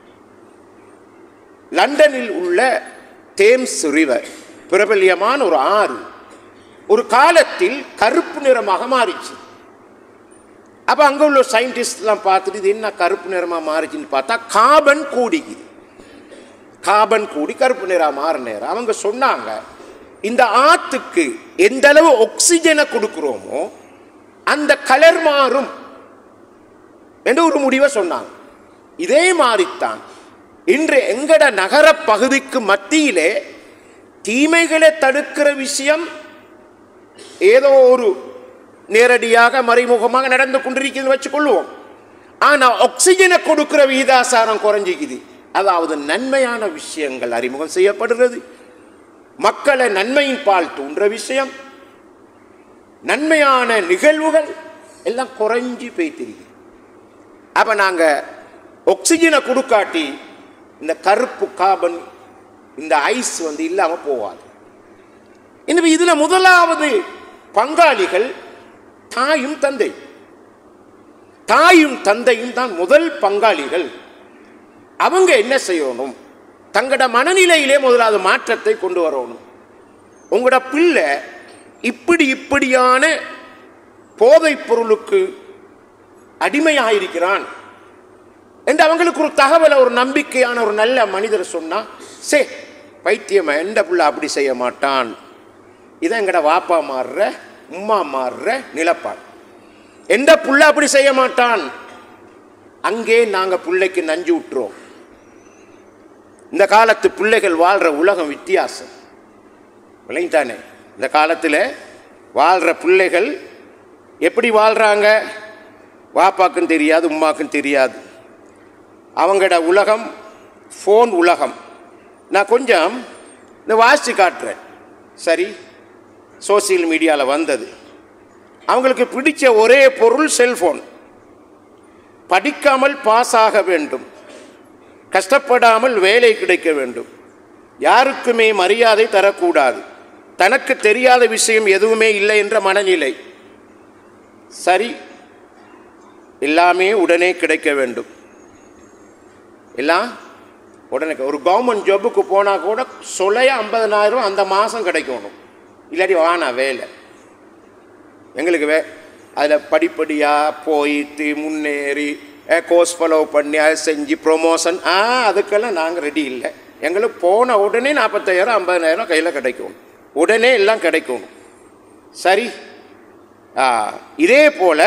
லண்டனில் உள்ள தேம்ஸ் ரிவர் பிரபல்யமான ஒரு ஆறு ஒரு காலத்தில் கருப்பு நிறமாக மாறிச்சு அப்ப அங்க உள்ள சயின்டிஸ்ட்லாம் பார்த்துட்டு இது என்ன கருப்பு நிறமா மாறிச்சுன்னு பார்த்தா கார்பன் கூடிக்குது கார்பன் கூடி கருப்பு நிறம் மாற நேரம் அவங்க சொன்னாங்க இந்த ஆத்துக்கு எந்த அளவு ஆக்சிஜனை கொடுக்கிறோமோ அந்த கலர் மாறும் என்று ஒரு முடிவை சொன்னாங்க இதே மாதிரித்தான் இன்று எங்கட நகர பகுதிக்கு மத்தியிலே தீமைகளை தடுக்கிற விஷயம் ஏதோ ஒரு நேரடியாக மறைமுகமாக நடந்து கொண்டிருக்குதுன்னு வச்சுக்கொள்வோம் ஆனா ஆக்சிஜனை கொடுக்கிற விகிதாசாரம் குறைஞ்சிக்குது அதாவது நன்மையான விஷயங்கள் அறிமுகம் செய்யப்படுகிறது மக்களை நன்மையின் பால் தூண்டுற விஷயம் நன்மையான நிகழ்வுகள் எல்லாம் குறைஞ்சி போய்த்திருக்கு அப்ப நாங்க ஆக்சிஜனை கொடுக்காட்டி இந்த கருப்பு கார்பன் இந்த ஐஸ் வந்து இல்லாம போகாது எனவே இதுல முதலாவது பங்காளிகள் தாயும் தந்தை தாயும் தந்தையும் தான் முதல் பங்காளிகள் அவங்க என்ன செய்யணும் தங்களோட மனநிலையிலே முதலாவது மாற்றத்தை கொண்டு வரணும் உங்களோட பிள்ளை இப்படி இப்படியான போதைப் பொருளுக்கு அடிமையாயிருக்கிறான் என்று அவங்களுக்கு ஒரு தகவலை ஒரு நம்பிக்கையான ஒரு நல்ல மனிதர் சொன்னா சே பைத்தியமா எந்த புள்ள அப்படி செய்ய மாட்டான் இதை எங்கட வாப்பா மாறுற உம்மா மாறுற நிலப்பாடு எந்த புள்ள அப்படி செய்ய மாட்டான் அங்கே நாங்க பிள்ளைக்கு நஞ்சு விட்டுறோம் இந்த காலத்து பிள்ளைகள் வாழ்ற உலகம் வித்தியாசம் விளைந்தானே இந்த காலத்தில் வாழ்ற பிள்ளைகள் எப்படி வாழ்றாங்க வாப்பாக்கும் தெரியாது உம்மாக்கும் தெரியாது அவங்களோட உலகம் ஃபோன் உலகம் நான் கொஞ்சம் இந்த வாசித்து காட்டுறேன் சரி சோசியல் மீடியாவில் வந்தது அவங்களுக்கு பிடிச்ச ஒரே பொருள் செல்போன் படிக்காமல் பாஸ் ஆக வேண்டும் கஷ்டப்படாமல் வேலை கிடைக்க வேண்டும் யாருக்குமே மரியாதை தரக்கூடாது தனக்கு தெரியாத விஷயம் எதுவுமே இல்லை என்ற மனநிலை சரி எல்லாமே உடனே கிடைக்க வேண்டும் எல்லாம் உடனே ஒரு கவர்மெண்ட் ஜாபுக்கு போனால் கூட சொல்லைய ஐம்பதனாயிரம் அந்த மாதம் கிடைக்கணும் இல்லாட்டி வானா வேலை எங்களுக்கு வே அதில் படிப்படியாக போயிட்டு முன்னேறி கோர்ஸ் ஃபாலோ பண்ணி அதை செஞ்சு ப்ரொமோஷன் ஆ அதுக்கெல்லாம் நாங்கள் ரெடி இல்லை எங்களுக்கு போன உடனே நாற்பத்தாயிரம் ஐம்பதாயிரம் கையில் கிடைக்கும் உடனே எல்லாம் கிடைக்கும் சரி ஆ, இதே போல்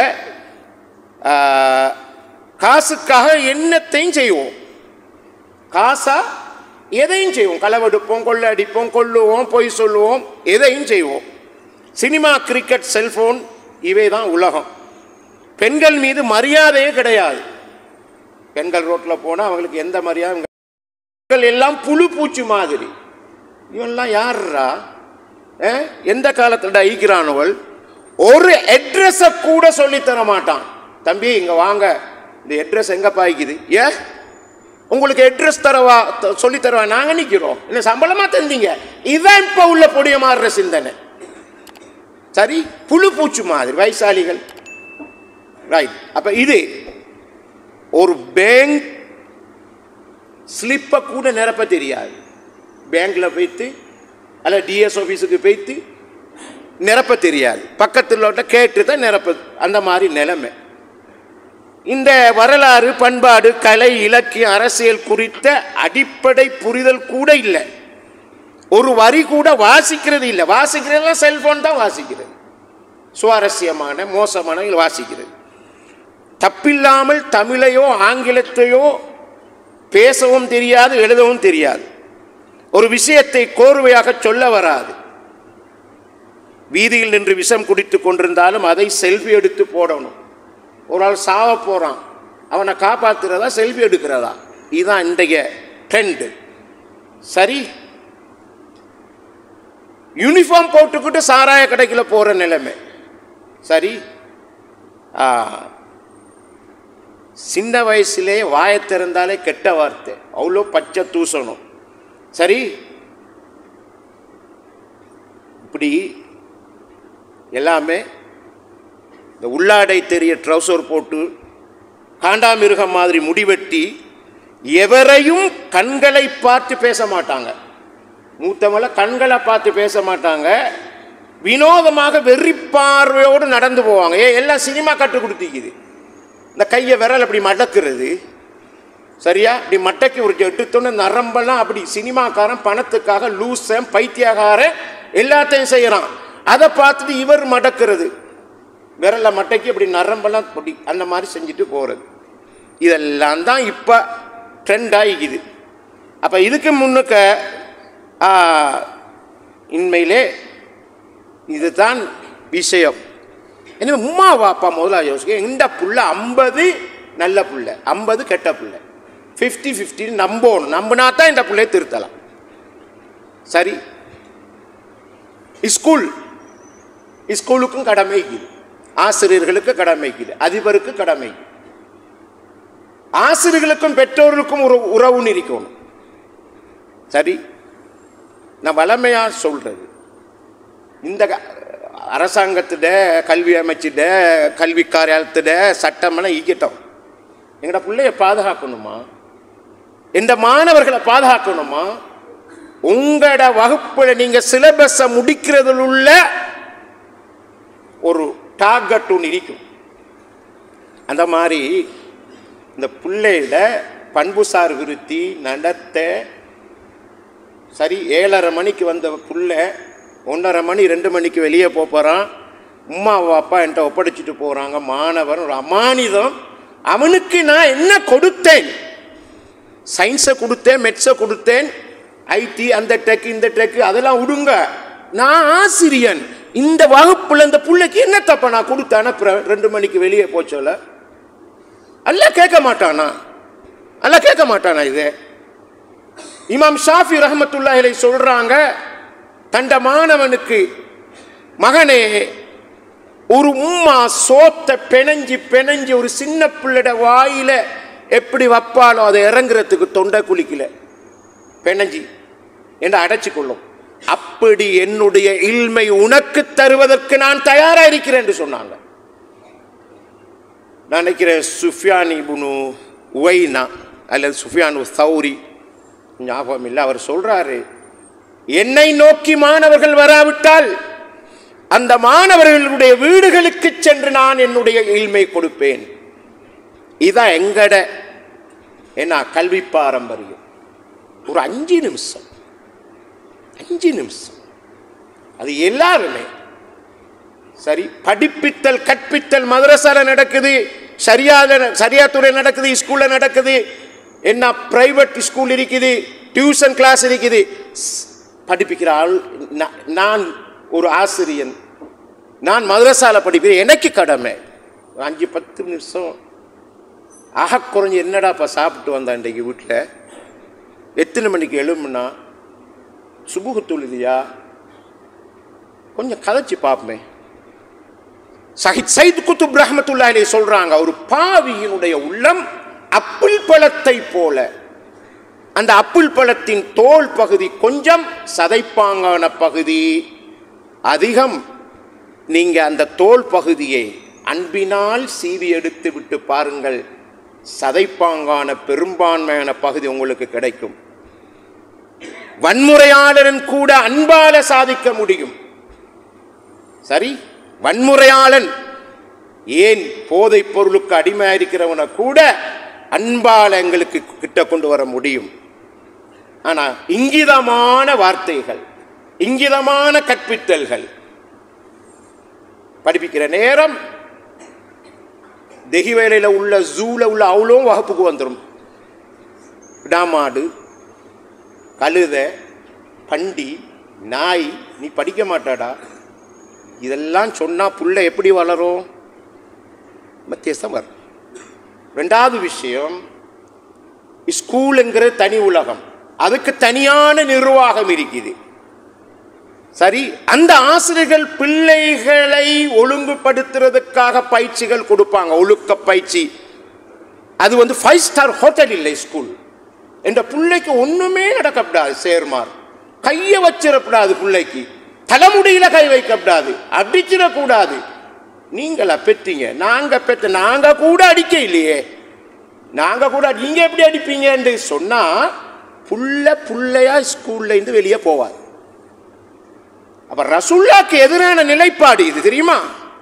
காசுக்காக என்னத்தையும் செய்வோம் காசா எதையும் செய்வோம் களவெடுப்போம் கொள்ளை அடிப்போம் கொள்ளுவோம் பொய் சொல்லுவோம் எதையும் செய்வோம் சினிமா கிரிக்கெட் செல்போன் இவை தான் உலகம் பெண்கள் மீது மரியாதையே கிடையாது பெண்கள் ரோட்டில் போனால் அவங்களுக்கு எந்த மரியாதை பெண்கள் எல்லாம் புழு பூச்சி மாதிரி இவன்லாம் யாருடா அஹ்? எந்த காலத்தில் ஈக்கிறானவள் ஒரு அட்ரஸை கூட சொல்லித் தர மாட்டான் தம்பி இங்க வாங்க இந்த அட்ரஸ் எங்க பாய்க்குது ஏ உங்களுக்கு அட்ரஸ் தரவா த- சொல்லி தரவா நாங்க நிக்கிறோம் என்ன சம்பளமா தந்தீங்க இதான் இப்ப உள்ள பொடிய மாறுற சிந்தனை சரி புழு பூச்சி மாதிரி வயசாளிகள் ரைட் அப்ப இது ஒரு பேங்க் ஸ்லிப்பை கூட நிரப்ப தெரியாது பேங்க்ல போய்த்து அல்ல டிஎஸ் ஆஃபீஸுக்கு போய்த்து நிரப்ப தெரியாது பக்கத்தில் உள்ள கேட்டு தான் நிரப்ப அந்த மாதிரி நிலைமை இந்த வரலாறு பண்பாடு கலை இலக்கியம் அரசியல் குறித்த அடிப்படை புரிதல் கூட இல்லை ஒரு வரி கூட வாசிக்கிறது இல்லை வாசிக்கிறதுலாம் செல்போன் தான் வாசிக்கிறது சுவாரஸ்யமான மோசமான இது வாசிக்கிறது தப்பில்லாமல் தமிழையோ ஆங்கிலத்தையோ பேசவும் தெரியாது எழுதவும் தெரியாது ஒரு விஷயத்தை கோர்வையாக சொல்ல வராது வீதியில் நின்று விஷம் குடித்து கொண்டிருந்தாலும் அதை செல்ஃபி எடுத்து போடணும் ஒரு ஆள் சாவ போறான் அவனை காப்பாத்துறதா செல்ஃபி எடுக்கிறதா இதுதான் இன்றைய ட்ரெண்டு சரி யூனிஃபார்ம் போட்டுக்கிட்டு சாராய கடைக்குள்ள போற நிலைமை சரி ஆ, சின்ன வயசுலே வாயை திறந்தாலே கெட்ட வார்த்தை அவ்வளோ பச்சை தூசணும் சரி இப்படி எல்லாமே இந்த உள்ளாடை தெரிய ட்ரௌசர் போட்டு காண்டாமிருகம் மாதிரி முடிவெட்டி எவரையும் கண்களை பார்த்து பேச மாட்டாங்க மூத்தவங்கள கண்களை பார்த்து பேச மாட்டாங்க வினோதமாக வெறி பார்வையோடு நடந்து போவாங்க ஏ எல்லாம் சினிமா கட்டு கொடுத்திக்குது இந்த கையை விரல் அப்படி மடக்குறது சரியா இப்படி மட்டைக்கு ஒரு எடுத்தோன்னு நரம்பெல்லாம் அப்படி சினிமாக்காரன் பணத்துக்காக லூசன் பைத்தியக்காரன் எல்லாத்தையும் செய்கிறான் அதை பார்த்துட்டு இவர் மடக்கிறது விரல மட்டைக்கு இப்படி நரம்பெல்லாம் அப்படி அந்த மாதிரி செஞ்சுட்டு போகிறது இதெல்லாம் தான் இப்போ ட்ரெண்ட் ஆகிக்குது அப்போ இதுக்கு முன்னுக்க ஆ, உண்மையிலே இதுதான் விஷயம் எனவே உம்மா வாப்பா முதல்ல யோசிக்க இந்த புள்ள ஐம்பது நல்ல புள்ள ஐம்பது கெட்ட புள்ள ஃபிஃப்டி ஃபிஃப்டின்னு நம்பணும் நம்பினா தான் இந்த பிள்ளையை திருத்தலாம் சரி ஸ்கூல் ஸ்கூலுக்கும் கடமை இருக்குது ஆசிரியர்களுக்கு கடமை இருக்குது அதிபருக்கு கடமை இருக்குது. ஆசிரியர்களுக்கும் பெற்றோர்களுக்கும் ஒரு உறவுன்னு இருக்கணும் சரி நான் வளமையா சொல்றது இந்த க- அரசாங்கத்திட கல்வி அமைச்சிட கல்வி காரியாலத்திட சட்டமெல்லாம் ஈக்கிட்டோம் எங்கட பிள்ளைய பாதுகாக்கணுமா இந்த மாணவர்களை பாதுகாக்கணுமா உங்களோட வகுப்புல நீங்க சிலபஸை முடிக்கிறதுல உள்ள ஒரு டார்கெட் ஒன்று இருக்கும் அந்த மாதிரி இந்த பிள்ளையிட பண்புசார் விருத்தி நடத்த சரி ஏழரை மணிக்கு வந்த புள்ள ஒன்றரை மணி ரெண்டு மணிக்கு வெளியே போப் போகிறான் உம்மா அப்பா என்கிட்ட ஒப்படைச்சிட்டு போகிறாங்க மாணவன் ஒரு அமானிதம் அவனுக்கு நான் என்ன கொடுத்தேன் சயின்ஸை கொடுத்தேன் மெட்ஸை கொடுத்தேன் ஐடி அந்த டெக் இந்த டெக் அதெல்லாம் விடுங்க நான் ஆசிரியன் இந்த வகுப்புல இந்த புள்ளைக்கு என்ன தப்ப நான் கொடுத்து அனுப்புறேன் ரெண்டு மணிக்கு வெளியே போச்சோல அல்ல கேட்க மாட்டானா அல்ல கேட்க மாட்டானா இது இமாம் ஷாஃபி ரஹமத்துல்லாஹிலை சொல்றாங்க தண்ட மாணவனுக்கு மகனே ஒரு உம்மா சோத்தை பெனஞ்சி பெனஞ்சி ஒரு சின்ன பிள்ளைட வாயில எப்படி வைப்பாலோ அதை இறங்குறதுக்கு தொண்டை குளிக்கல பெனஞ்சி என்று அடைச்சு கொள்ளும் அப்படி என்னுடைய இல்மை உனக்கு தருவதற்கு நான் தயாரா இருக்கிறேன் என்று சொன்னாங்க நான் நினைக்கிறேன் சுஃபியான் இபுனு உவைனா அல்லது சுஃபியானு சௌரி ஞாபகம் இல்லை அவர் சொல்றாரு என்னை நோக்கி மாணவர்கள் வராவிட்டால் அந்த மாணவர்களுடைய வீடுகளுக்கு சென்று நான் என்னுடைய இல்மை கொடுப்பேன் இதான் எங்கட என்ன கல்வி பாரம்பரியம் ஒரு அஞ்சு நிமிஷம் அஞ்சு நிமிஷம் அது எல்லாருமே சரி படிப்பித்தல் கற்பித்தல் மதரசால நடக்குது சரியாத சரியாத்துறை நடக்குது ஸ்கூல்ல நடக்குது என்ன பிரைவேட் ஸ்கூல் இருக்குது டியூஷன் கிளாஸ் இருக்குது ஸ், படிப்பிக்கிற ஆள் நா- நான் ஒரு ஆசிரியன் நான் மதரசால படிக்கிறேன் எனக்கு கடமை ஒரு அஞ்சு பத்து நிமிஷம் ஆக குறைஞ்சி என்னடாப்பா சாப்பிட்டு வந்தேன் இன்றைக்கு வீட்டில் எத்தனை மணிக்கு எழும்புனா சுபுகு தொழுதியா கொஞ்சம் கதைச்சு பார்ப்போமே சஹித் சைத் குத்துப் ரஹமத்துல்லாஹி சொல்றாங்க ஒரு பாவியினுடைய உள்ளம் அப்பிள் பழத்தை போல அந்த அப்பிள் பழத்தின் தோல் பகுதி கொஞ்சம் சதைப்பாங்கான பகுதி அதிகம் நீங்க அந்த தோல் பகுதியை அன்பினால் சீவி எடுத்து விட்டு பாருங்கள் சதைப்பாங்கான பெரும்பான்மையான பகுதி உங்களுக்கு கிடைக்கும் வன்முறையாளரன் கூட அன்பால சாதிக்க முடியும் சரி வன்முறையாளன் ஏன் போதைப் பொருளுக்கு அடிமையா இருக்கிறவனை கூட அன்பால எங்களுக்கு கிட்ட கொண்டு வர முடியும் ஆனா இங்கிதமான வார்த்தைகள் இங்கிதமான கற்பித்தல்கள் படிப்பிக்கிற நேரம் தெஹிவேலையில் உள்ள ஜூல உள்ள அவ்வளோ வகுப்புக்கு வந்துடும் விடாமாடு கழுத பண்டி நாய் நீ படிக்க மாட்டாடா இதெல்லாம் சொன்னா புள்ள எப்படி வளரும் மத்தியஸ்தம் வரும் ரெண்டாவது விஷயம் ஸ்கூலுங்கிற தனி உலகம் அதுக்கு தனியான நிர்வாகம் இருக்குது சரி அந்த ஆசிரியர்கள் பிள்ளைகளை ஒழுங்குபடுத்துறதுக்காக பயிற்சிகள் கொடுப்பாங்க ஒழுக்க பயிற்சி அது வந்து ஃபைவ் ஸ்டார் ஹோட்டல் இல்லை ஸ்கூல் என்ற பிள்ளைக்கு ஒண்ணுமே நடக்கப்படாது சேர்மார் கையை வச்சிடக்கூடாது பிள்ளைக்கு தலைமுடியில கை வைக்கப்படாது அடிச்சிடக்கூடாது நீங்களா பெற்றீங்க நாங்க பெற்ற நாங்க கூட அடிக்க இல்லையே நாங்க கூட நீங்க எப்படி அடிப்பீங்கன்னு சொன்னா புள்ள புள்ளையா ஸ்கூல்ல இருந்து வெளியே போவார் அப்ப ரசுல்லாக்கு எதிரான நிலைப்பாடு இது தெரியுமா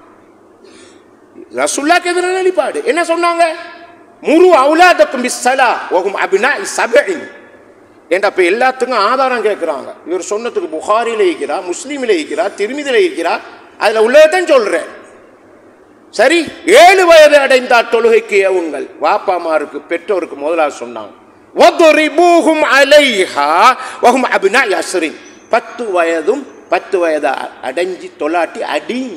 ரசுல்லாக்கு எதிரான நிலைப்பாடு என்ன சொன்னாங்க முரு அவுலாதக்கும் பிஸ்ஸலா ஒகும் அபினா சபஇன் ஏன்டா அப்ப எல்லாத்துக்கும் ஆதாரம் கேட்குறாங்க இவர் சொன்னதுக்கு புகாரில இருக்கிறா முஸ்லீமில் இருக்கிறா திருமிதில இருக்கிறா அதுல உள்ளதான் சொல்றேன் சரி ஏழு வயது அடைந்தால் தொழுகைக்கு ஏவுங்கள் வாப்பாமாருக்கு பெற்றோருக்கு முதலாக சொன்னாங்க وَضْرِبُوهُمْ عَلَيْهَا وَهُمْ أَبْنَاءُ عَشْرٍ பத்து வயதும் பத்து வயது அ- அடைஞ்சு தொலாட்டி அடிங்க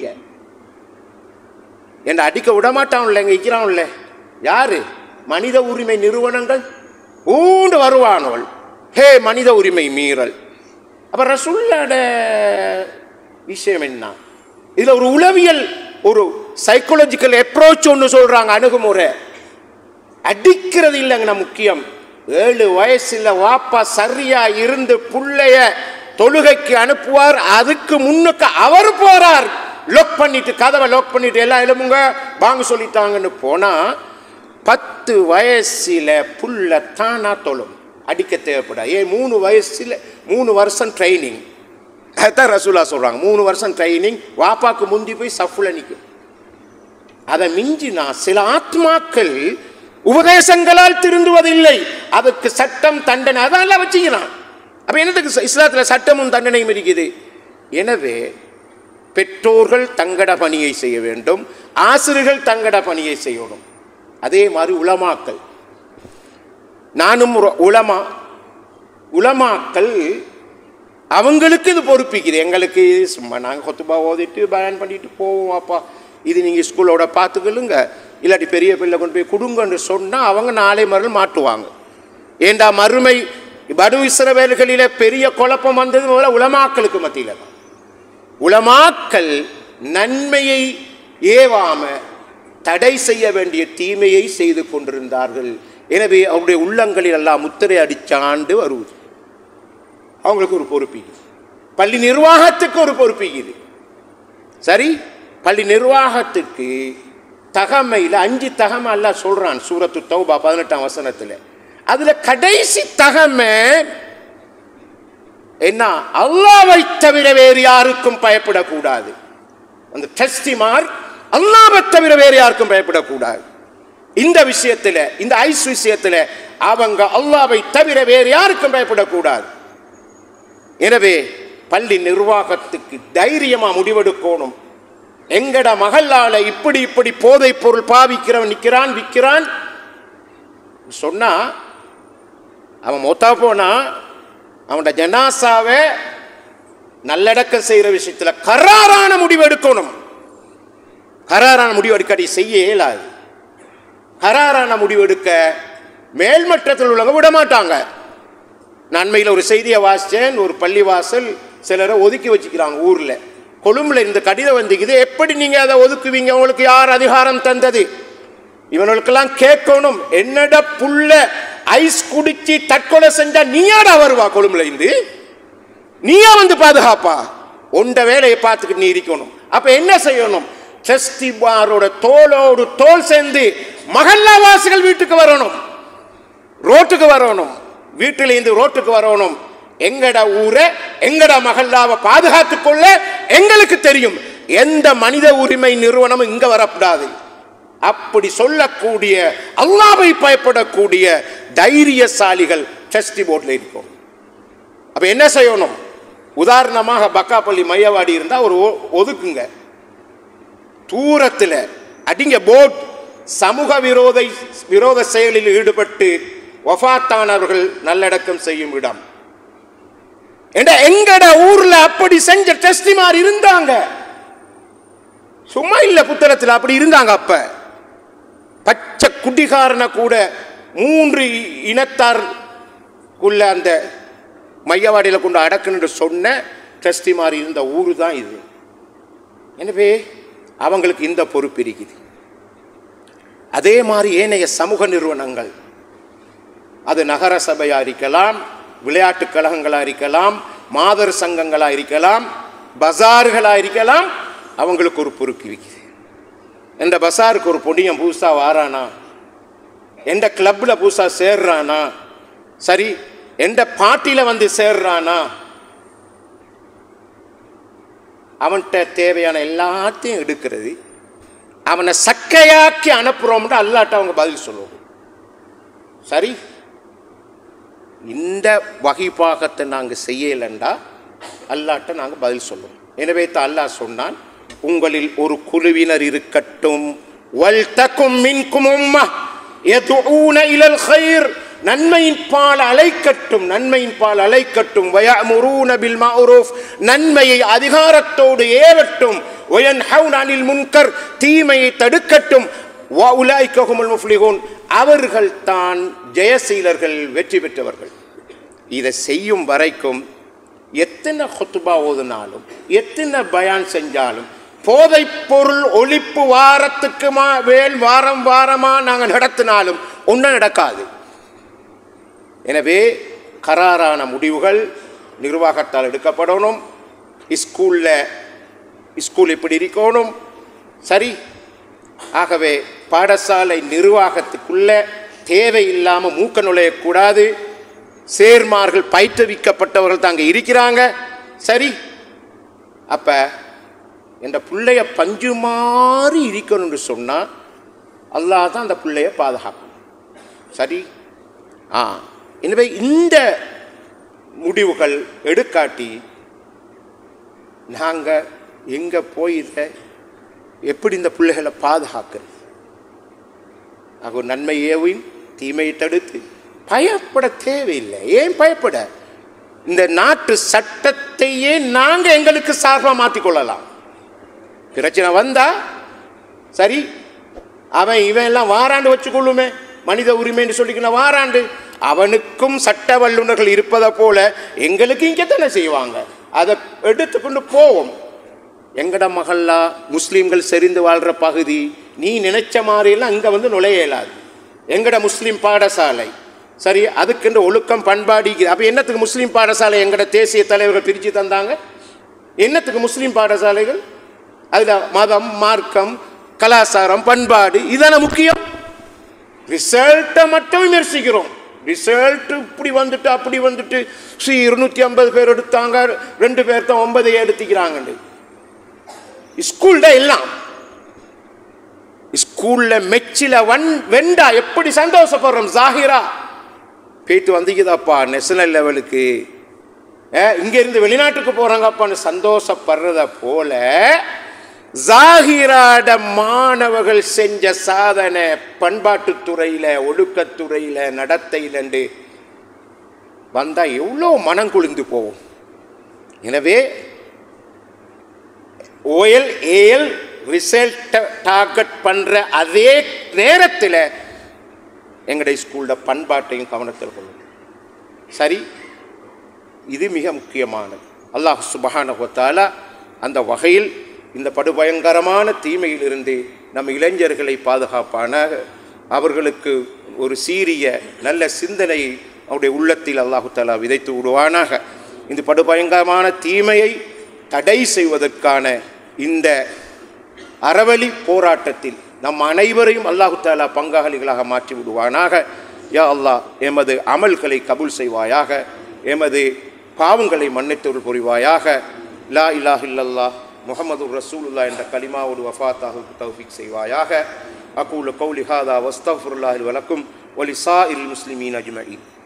என்ன அடிக்க விட மாட்டான்ல இங்க இருக்கிறான்ல யாரு மனித உரிமை நிறுவனங்கள் ஊண்டு வருவானவள் ஹே மனித உரிமை மீறல் அப்ப ரசுல்லோட விஷயம் என்ன இதுல ஒரு உளவியல் ஒரு சைக்காலஜிக்கல் அப்ரோச் ஒன்று சொல்றாங்க அணுகுமுறை அடிக்கிறது இல்லைங்கண்ணா முக்கியம் ஏழு வயசுல வாப்பா சரியா இருந்து புள்ளைய தொழுகைக்கு அனுப்புவார் அதுக்கு முன்னுக்கு அவர் போறார் லோக் பண்ணிட்டு கதவை லோக் பண்ணிட்டு எல்லாம் எழுமுங்க வாங்க சொல்லிட்டாங்கன்னு போனா பத்து வயசுல புள்ள தானா தொழும் அடிக்க தேவைப்படாது ஏன் மூணு வயசுல மூணு வருஷம் ட்ரைனிங் அதுதான் ரசூலா சொல்றாங்க மூணு வருஷம் ட்ரைனிங் வாப்பாக்கு முந்தி போய் சஃப்புல நிற்கும் அதை மிஞ்சினா சில ஆத்மாக்கள் உபதேசங்களால் திருந்துவதில்லை அதுக்கு சட்டம் தண்டனை அதெல்லாம் வச்சுக்கிறான் அப்ப என்னதுக்கு ச- இஸ்லாத்துல சட்டமும் தண்டனையும் இருக்குது எனவே பெற்றோர்கள் தங்கட பணியை செய்ய வேண்டும் ஆசிரியர்கள் தங்கட பணியை செய்யணும் அதே மாதிரி உலமாக்கள் நானும் ஒரு உலமா உலமாக்கள் அவங்களுக்கு இது பொறுப்பிக்குது எங்களுக்கு சும்மா நாங்கள் கொத்துபா ஓதிட்டு பயன் பண்ணிட்டு போவோம் அப்பா இது நீங்கள் ஸ்கூலோட பார்த்துக்கலுங்க இல்லாட்டி பெரிய பிள்ளை கொண்டு போய் கொடுங்கன்னு சொன்னால் அவங்க நாளை மறுநாள் மாட்டுவாங்க ஏண்டா மறுமை படு இஸ்ரவேல்களில பெரிய குழப்பம் வந்தது முதல்ல உலமாக்களுக்கு மத்தியில் தான் உலமாக்கள் நன்மையை ஏவாம தடை செய்ய வேண்டிய தீமையை செய்து கொண்டிருந்தார்கள் எனவே அவருடைய உள்ளங்களில் எல்லாம் முத்திரை அடிச்சாண்டு வருவது அவங்களுக்கு ஒரு பொறுப்பு இருக்குது. பள்ளி நிர்வாகத்துக்கு ஒரு பொறுப்பு இருக்குது. சரி பள்ளி நிர்வாகத்துக்கு தகமையில் அஞ்சு தகமை எல்லாம் சொல்றான் சூரத்து தௌபா பதினெட்டாம் வசனத்தில் அதுல கடைசி தகமை என்ன அல்லாவை தவிர வேறு யாருக்கும் பயப்படக்கூடாது அந்த டெஸ்டிமார் அல்லாவை தவிர வேறு யாருக்கும் பயப்படக்கூடாது இந்த விஷயத்துல இந்த ஐஸ் விஷயத்துல அவங்க அல்லாவை தவிர வேறு யாருக்கும் பயப்படக்கூடாது எனவே பள்ளி நிர்வாகத்துக்கு தைரியமா முடிவெடுக்கணும் எங்கட மகளால இப்படி இப்படி போதைப் பொருள் பாவிக்கிறவன் நிக்கிறான் விற்கிறான் சொன்னா அவன் மொத்தா போனா அவனோட ஜனாசாவை நல்லடக்கம் செய்கிற விஷயத்துல கராரான முடிவு எடுக்கணும் கராரான முடிவு எடுக்கடி செய்ய இயலாது கராரான முடிவு எடுக்க மேல்மட்டத்தில் உள்ளவங்க விட மாட்டாங்க நன்மையில் ஒரு செய்தியை வாசித்தேன் ஒரு பள்ளிவாசல் சிலரை ஒதுக்கி வச்சுக்கிறாங்க ஊரில் கொழும்புல இந்த கடிதம் வந்துக்குது எப்படி நீங்கள் அதை ஒதுக்குவீங்க உங்களுக்கு யார் அதிகாரம் தந்தது இவனுக்கெல்லாம் கேட்கணும் என்னட புள்ள ஐஸ் குடிச்சு தற்கொலை செஞ்சா நீயாடா வருவா கொழும்புல இருந்து நீயா வந்து பாதுகாப்பா உண்ட வேலையை பார்த்துக்கிட்டு நீ இருக்கணும் அப்ப என்ன செய்யணும் செஸ்திபாரோட தோளோடு தோல் சேர்ந்து மகல்லாவாசிகள் வீட்டுக்கு வரணும் ரோட்டுக்கு வரணும் வீட்டிலேருந்து ரோட்டுக்கு வரணும் எங்கட ஊரை எங்கட மகல்லாவை பாதுகாத்துக் கொள்ள எங்களுக்கு தெரியும் எந்த மனித உரிமை நிறுவனமும் இங்க வரக்கூடாது அப்படி சொல்லக்கூடிய அல்லாவை பயப்படக்கூடிய தைரியசாலிகள் செஸ்டி போர்டில் இருக்கும் அப்ப என்ன செய்யணும் உதாரணமாக பக்காப்பள்ளி மையவாடி இருந்தா ஒரு ஒ- ஒதுக்குங்க தூரத்தில் அடிங்க போட் சமூக விரோத விரோத செயலில் ஈடுபட்டு வஃபாத்தானவர்கள் நல்லடக்கம் செய்யும் இடம் ஏண்டா எங்கட ஊர்ல அப்படி செஞ்ச டெஸ்டிமார் இருந்தாங்க சும்மா இல்ல புத்தகத்தில் அப்படி இருந்தாங்க அப்ப பச்சை குடிகாரனை கூட மூன்று இனத்தாருக்குள்ள அந்த மையவாடியில் கொண்டு அடக்குன்னு சொன்ன டெஸ்டிமார் இருந்த ஊர் தான் இது எனவே அவங்களுக்கு இந்த பொறுப்பு இருக்குது அதே மாதிரி ஏனைய சமூக நிறுவனங்கள் அது நகர சபையாக இருக்கலாம் விளையாட்டுக் கழகங்களாக இருக்கலாம் மாதர் சங்கங்களாக இருக்கலாம் பஜார்களாக இருக்கலாம் அவங்களுக்கு ஒரு பொறுப்பு இருக்குது எந்த பஜாருக்கு ஒரு பொடியன் புதுசா வாரானா எந்த கிளப்பில் புதுசா சேர்றானா சரி எந்த பார்ட்டியில் வந்து சேர்றானா அவன்கிட்ட தேவையான எல்லாத்தையும் எடுக்கிறது அவனை சக்கையாக்கி அனுப்புறோம்னு அல்லாட்ட அவங்க பதில் சொல்லுவோம் சரி இந்த வகைப்பாகத்தை நாங்கள் செய்யலைண்டா அல்லாட்ட நாங்கள் பதில் சொல்லுவோம் எனவே தான் அல்லாஹ் சொன்னான் உங்களில் ஒரு குழுவினர் இருக்கட்டும் வல் தக்கும் மின்கும் உம்மா யதுஊன இலல் கைர் நன்மையின் பால் அலைக்கட்டும் நன்மையின் பால் அலைக்கட்டும் வயமுரூன பில் மஅரூஃப் நன்மையை அதிகாரத்தோடு ஏவட்டும் வயன்ஹவுன அனில் முன்கர் தீமையை தடுக்கட்டும் வஉலாயிக ஹுமுல் முஃப்லிஹூன் அவர்கள் தான் ஜெயசீலர்கள் வெற்றி பெற்றவர்கள் இதை செய்யும் வரைக்கும் எத்தனை ஹுத்துபா ஓதுனாலும் எத்தனை பயான் செஞ்சாலும் போதைப் பொருள் ஒழிப்பு வாரத்துக்கு மா வேல் வாரம் வாரமா நாங்கள் நடத்தினாலும் ஒன்றும் நடக்காது எனவே கராரான முடிவுகள் நிர்வாகத்தால் எடுக்கப்படணும் ஸ்கூலில் ஸ்கூல் இப்படி இருக்கணும் சரி ஆகவே பாடசாலை நிர்வாகத்துக்குள்ள தேவையில்லாமல் மூக்க நுழையக்கூடாது சேர்மார்கள் பயிற்றுவிக்கப்பட்டவர்கள் தாங்க இருக்கிறாங்க சரி அப்ப என்ற பிள்ளைய பஞ்சு மாதிரி இருக்கணும்னு சொன்னா அல்லாஹ் தான் அந்த பிள்ளைய பாதுகாக்கணும் சரி ஆ எனவே இந்த முடிவுகள் எடுக்காட்டி நாங்கள் எங்கே போய் இதை எப்படி இந்த பிள்ளைகளை பாதுகாக்கிறது ஆக நன்மையேவும் தீமையை தடுத்து பயப்பட தேவையில்லை ஏன் பயப்பட இந்த நாட்டு சட்டத்தையே நாங்கள் எங்களுக்கு சார்பாக மாற்றிக்கொள்ளலாம் பிரச்சனை வந்தா சரி அவன் இவன் எல்லாம் வாராண்டு வச்சுக்கொள்ளுமே மனித உரிமைன்னு சொல்லிக்கணும் வாராண்டு அவனுக்கும் சட்ட வல்லுநர்கள் இருப்பதை போல எங்களுக்கு இங்கே தானே செய்வாங்க அதை எடுத்துக்கொண்டு போவோம் எங்கட மகல்லா முஸ்லீம்கள் செறிந்து வாழ்கிற பகுதி நீ நினைச்ச மாதிரியெல்லாம் அங்கே வந்து நுழைய இயலாது எங்கட முஸ்லீம் பாடசாலை சரி அதுக்குன்ற ஒழுக்கம் பண்பாடு அப்போ என்னத்துக்கு முஸ்லீம் பாடசாலை எங்கட தேசிய தலைவர்கள் பிரித்து தந்தாங்க என்னத்துக்கு முஸ்லீம் பாடசாலைகள் அதில் மதம் மார்க்கம் கலாச்சாரம் பண்பாடு இதான முக்கியம் ரிசல்ட்டை மட்டும் விமர்சிக்கிறோம் ரிசல்ட் இப்படி வந்துட்டு அப்படி வந்துட்டு ஸ்ரீ இருநூத்தி ஐம்பது பேர் எடுத்தாங்க ரெண்டு பேர் தான் ஒன்பதை எடுத்துக்கிறாங்கன்னு ஸ்கூல்ல எல்லாம் ஸ்கூல்ல மெச்சில வன் வெண்டா எப்படி சந்தோஷப்படுறோம் ஜாகிரா போயிட்டு வந்தீங்கதாப்பா நேஷனல் லெவலுக்கு இங்க இருந்து வெளிநாட்டுக்கு போறாங்கப்பான்னு சந்தோஷப்படுறத போல ஜாகிராட மாணவர்கள் செஞ்ச சாதனை பண்பாட்டுத் துறையில ஒழுக்கத்துறையில நடத்தையிலண்டு வந்தால் எவ்வளோ மனம் குளிர்ந்து போகும் எனவே ஓஎல் ஏஎல் ரிசல்ட்டை டார்கெட் பண்ணுற அதே நேரத்தில் எங்களுடைய ஸ்கூலில் பண்பாட்டையும் கவனத்தில் கொள்ளும் சரி இது மிக முக்கியமானது அல்லாஹ் சுபஹானஹுத்தாலா அந்த வகையில் இந்த படுபயங்கரமான தீமையிலிருந்து நம் இளைஞர்களை பாதுகாப்பானாக அவர்களுக்கு ஒரு சீரிய நல்ல சிந்தனையை அவருடைய உள்ளத்தில் அல்லாஹு தாலா விதைத்து விடுவானாக இந்த படுபயங்கரமான தீமையை தடை செய்வதற்கான இந்த அறவழி போராட்டத்தில் நம் அனைவரையும் அல்லாஹு தாலா பங்காளிகளாக மாற்றி விடுவானாக யா அல்லாஹ் எமது அமல்களை கபூல் செய்வாயாக எமது பாவங்களை மன்னித்தொரு புரிவாயாக லா இலாஹ் இல்லல்லாஹ் முகமது ரசூலுல்லா என்ற கலிமாவோடு வஃபாத்தாக தௌஃபிக் செய்வாயாக அகூல கௌலி ஹாதா வஸ்தஃபுல்லாஹில் வலக்கும் ஒலி சா இல் முஸ்லிமீன் அஜ்மஈன்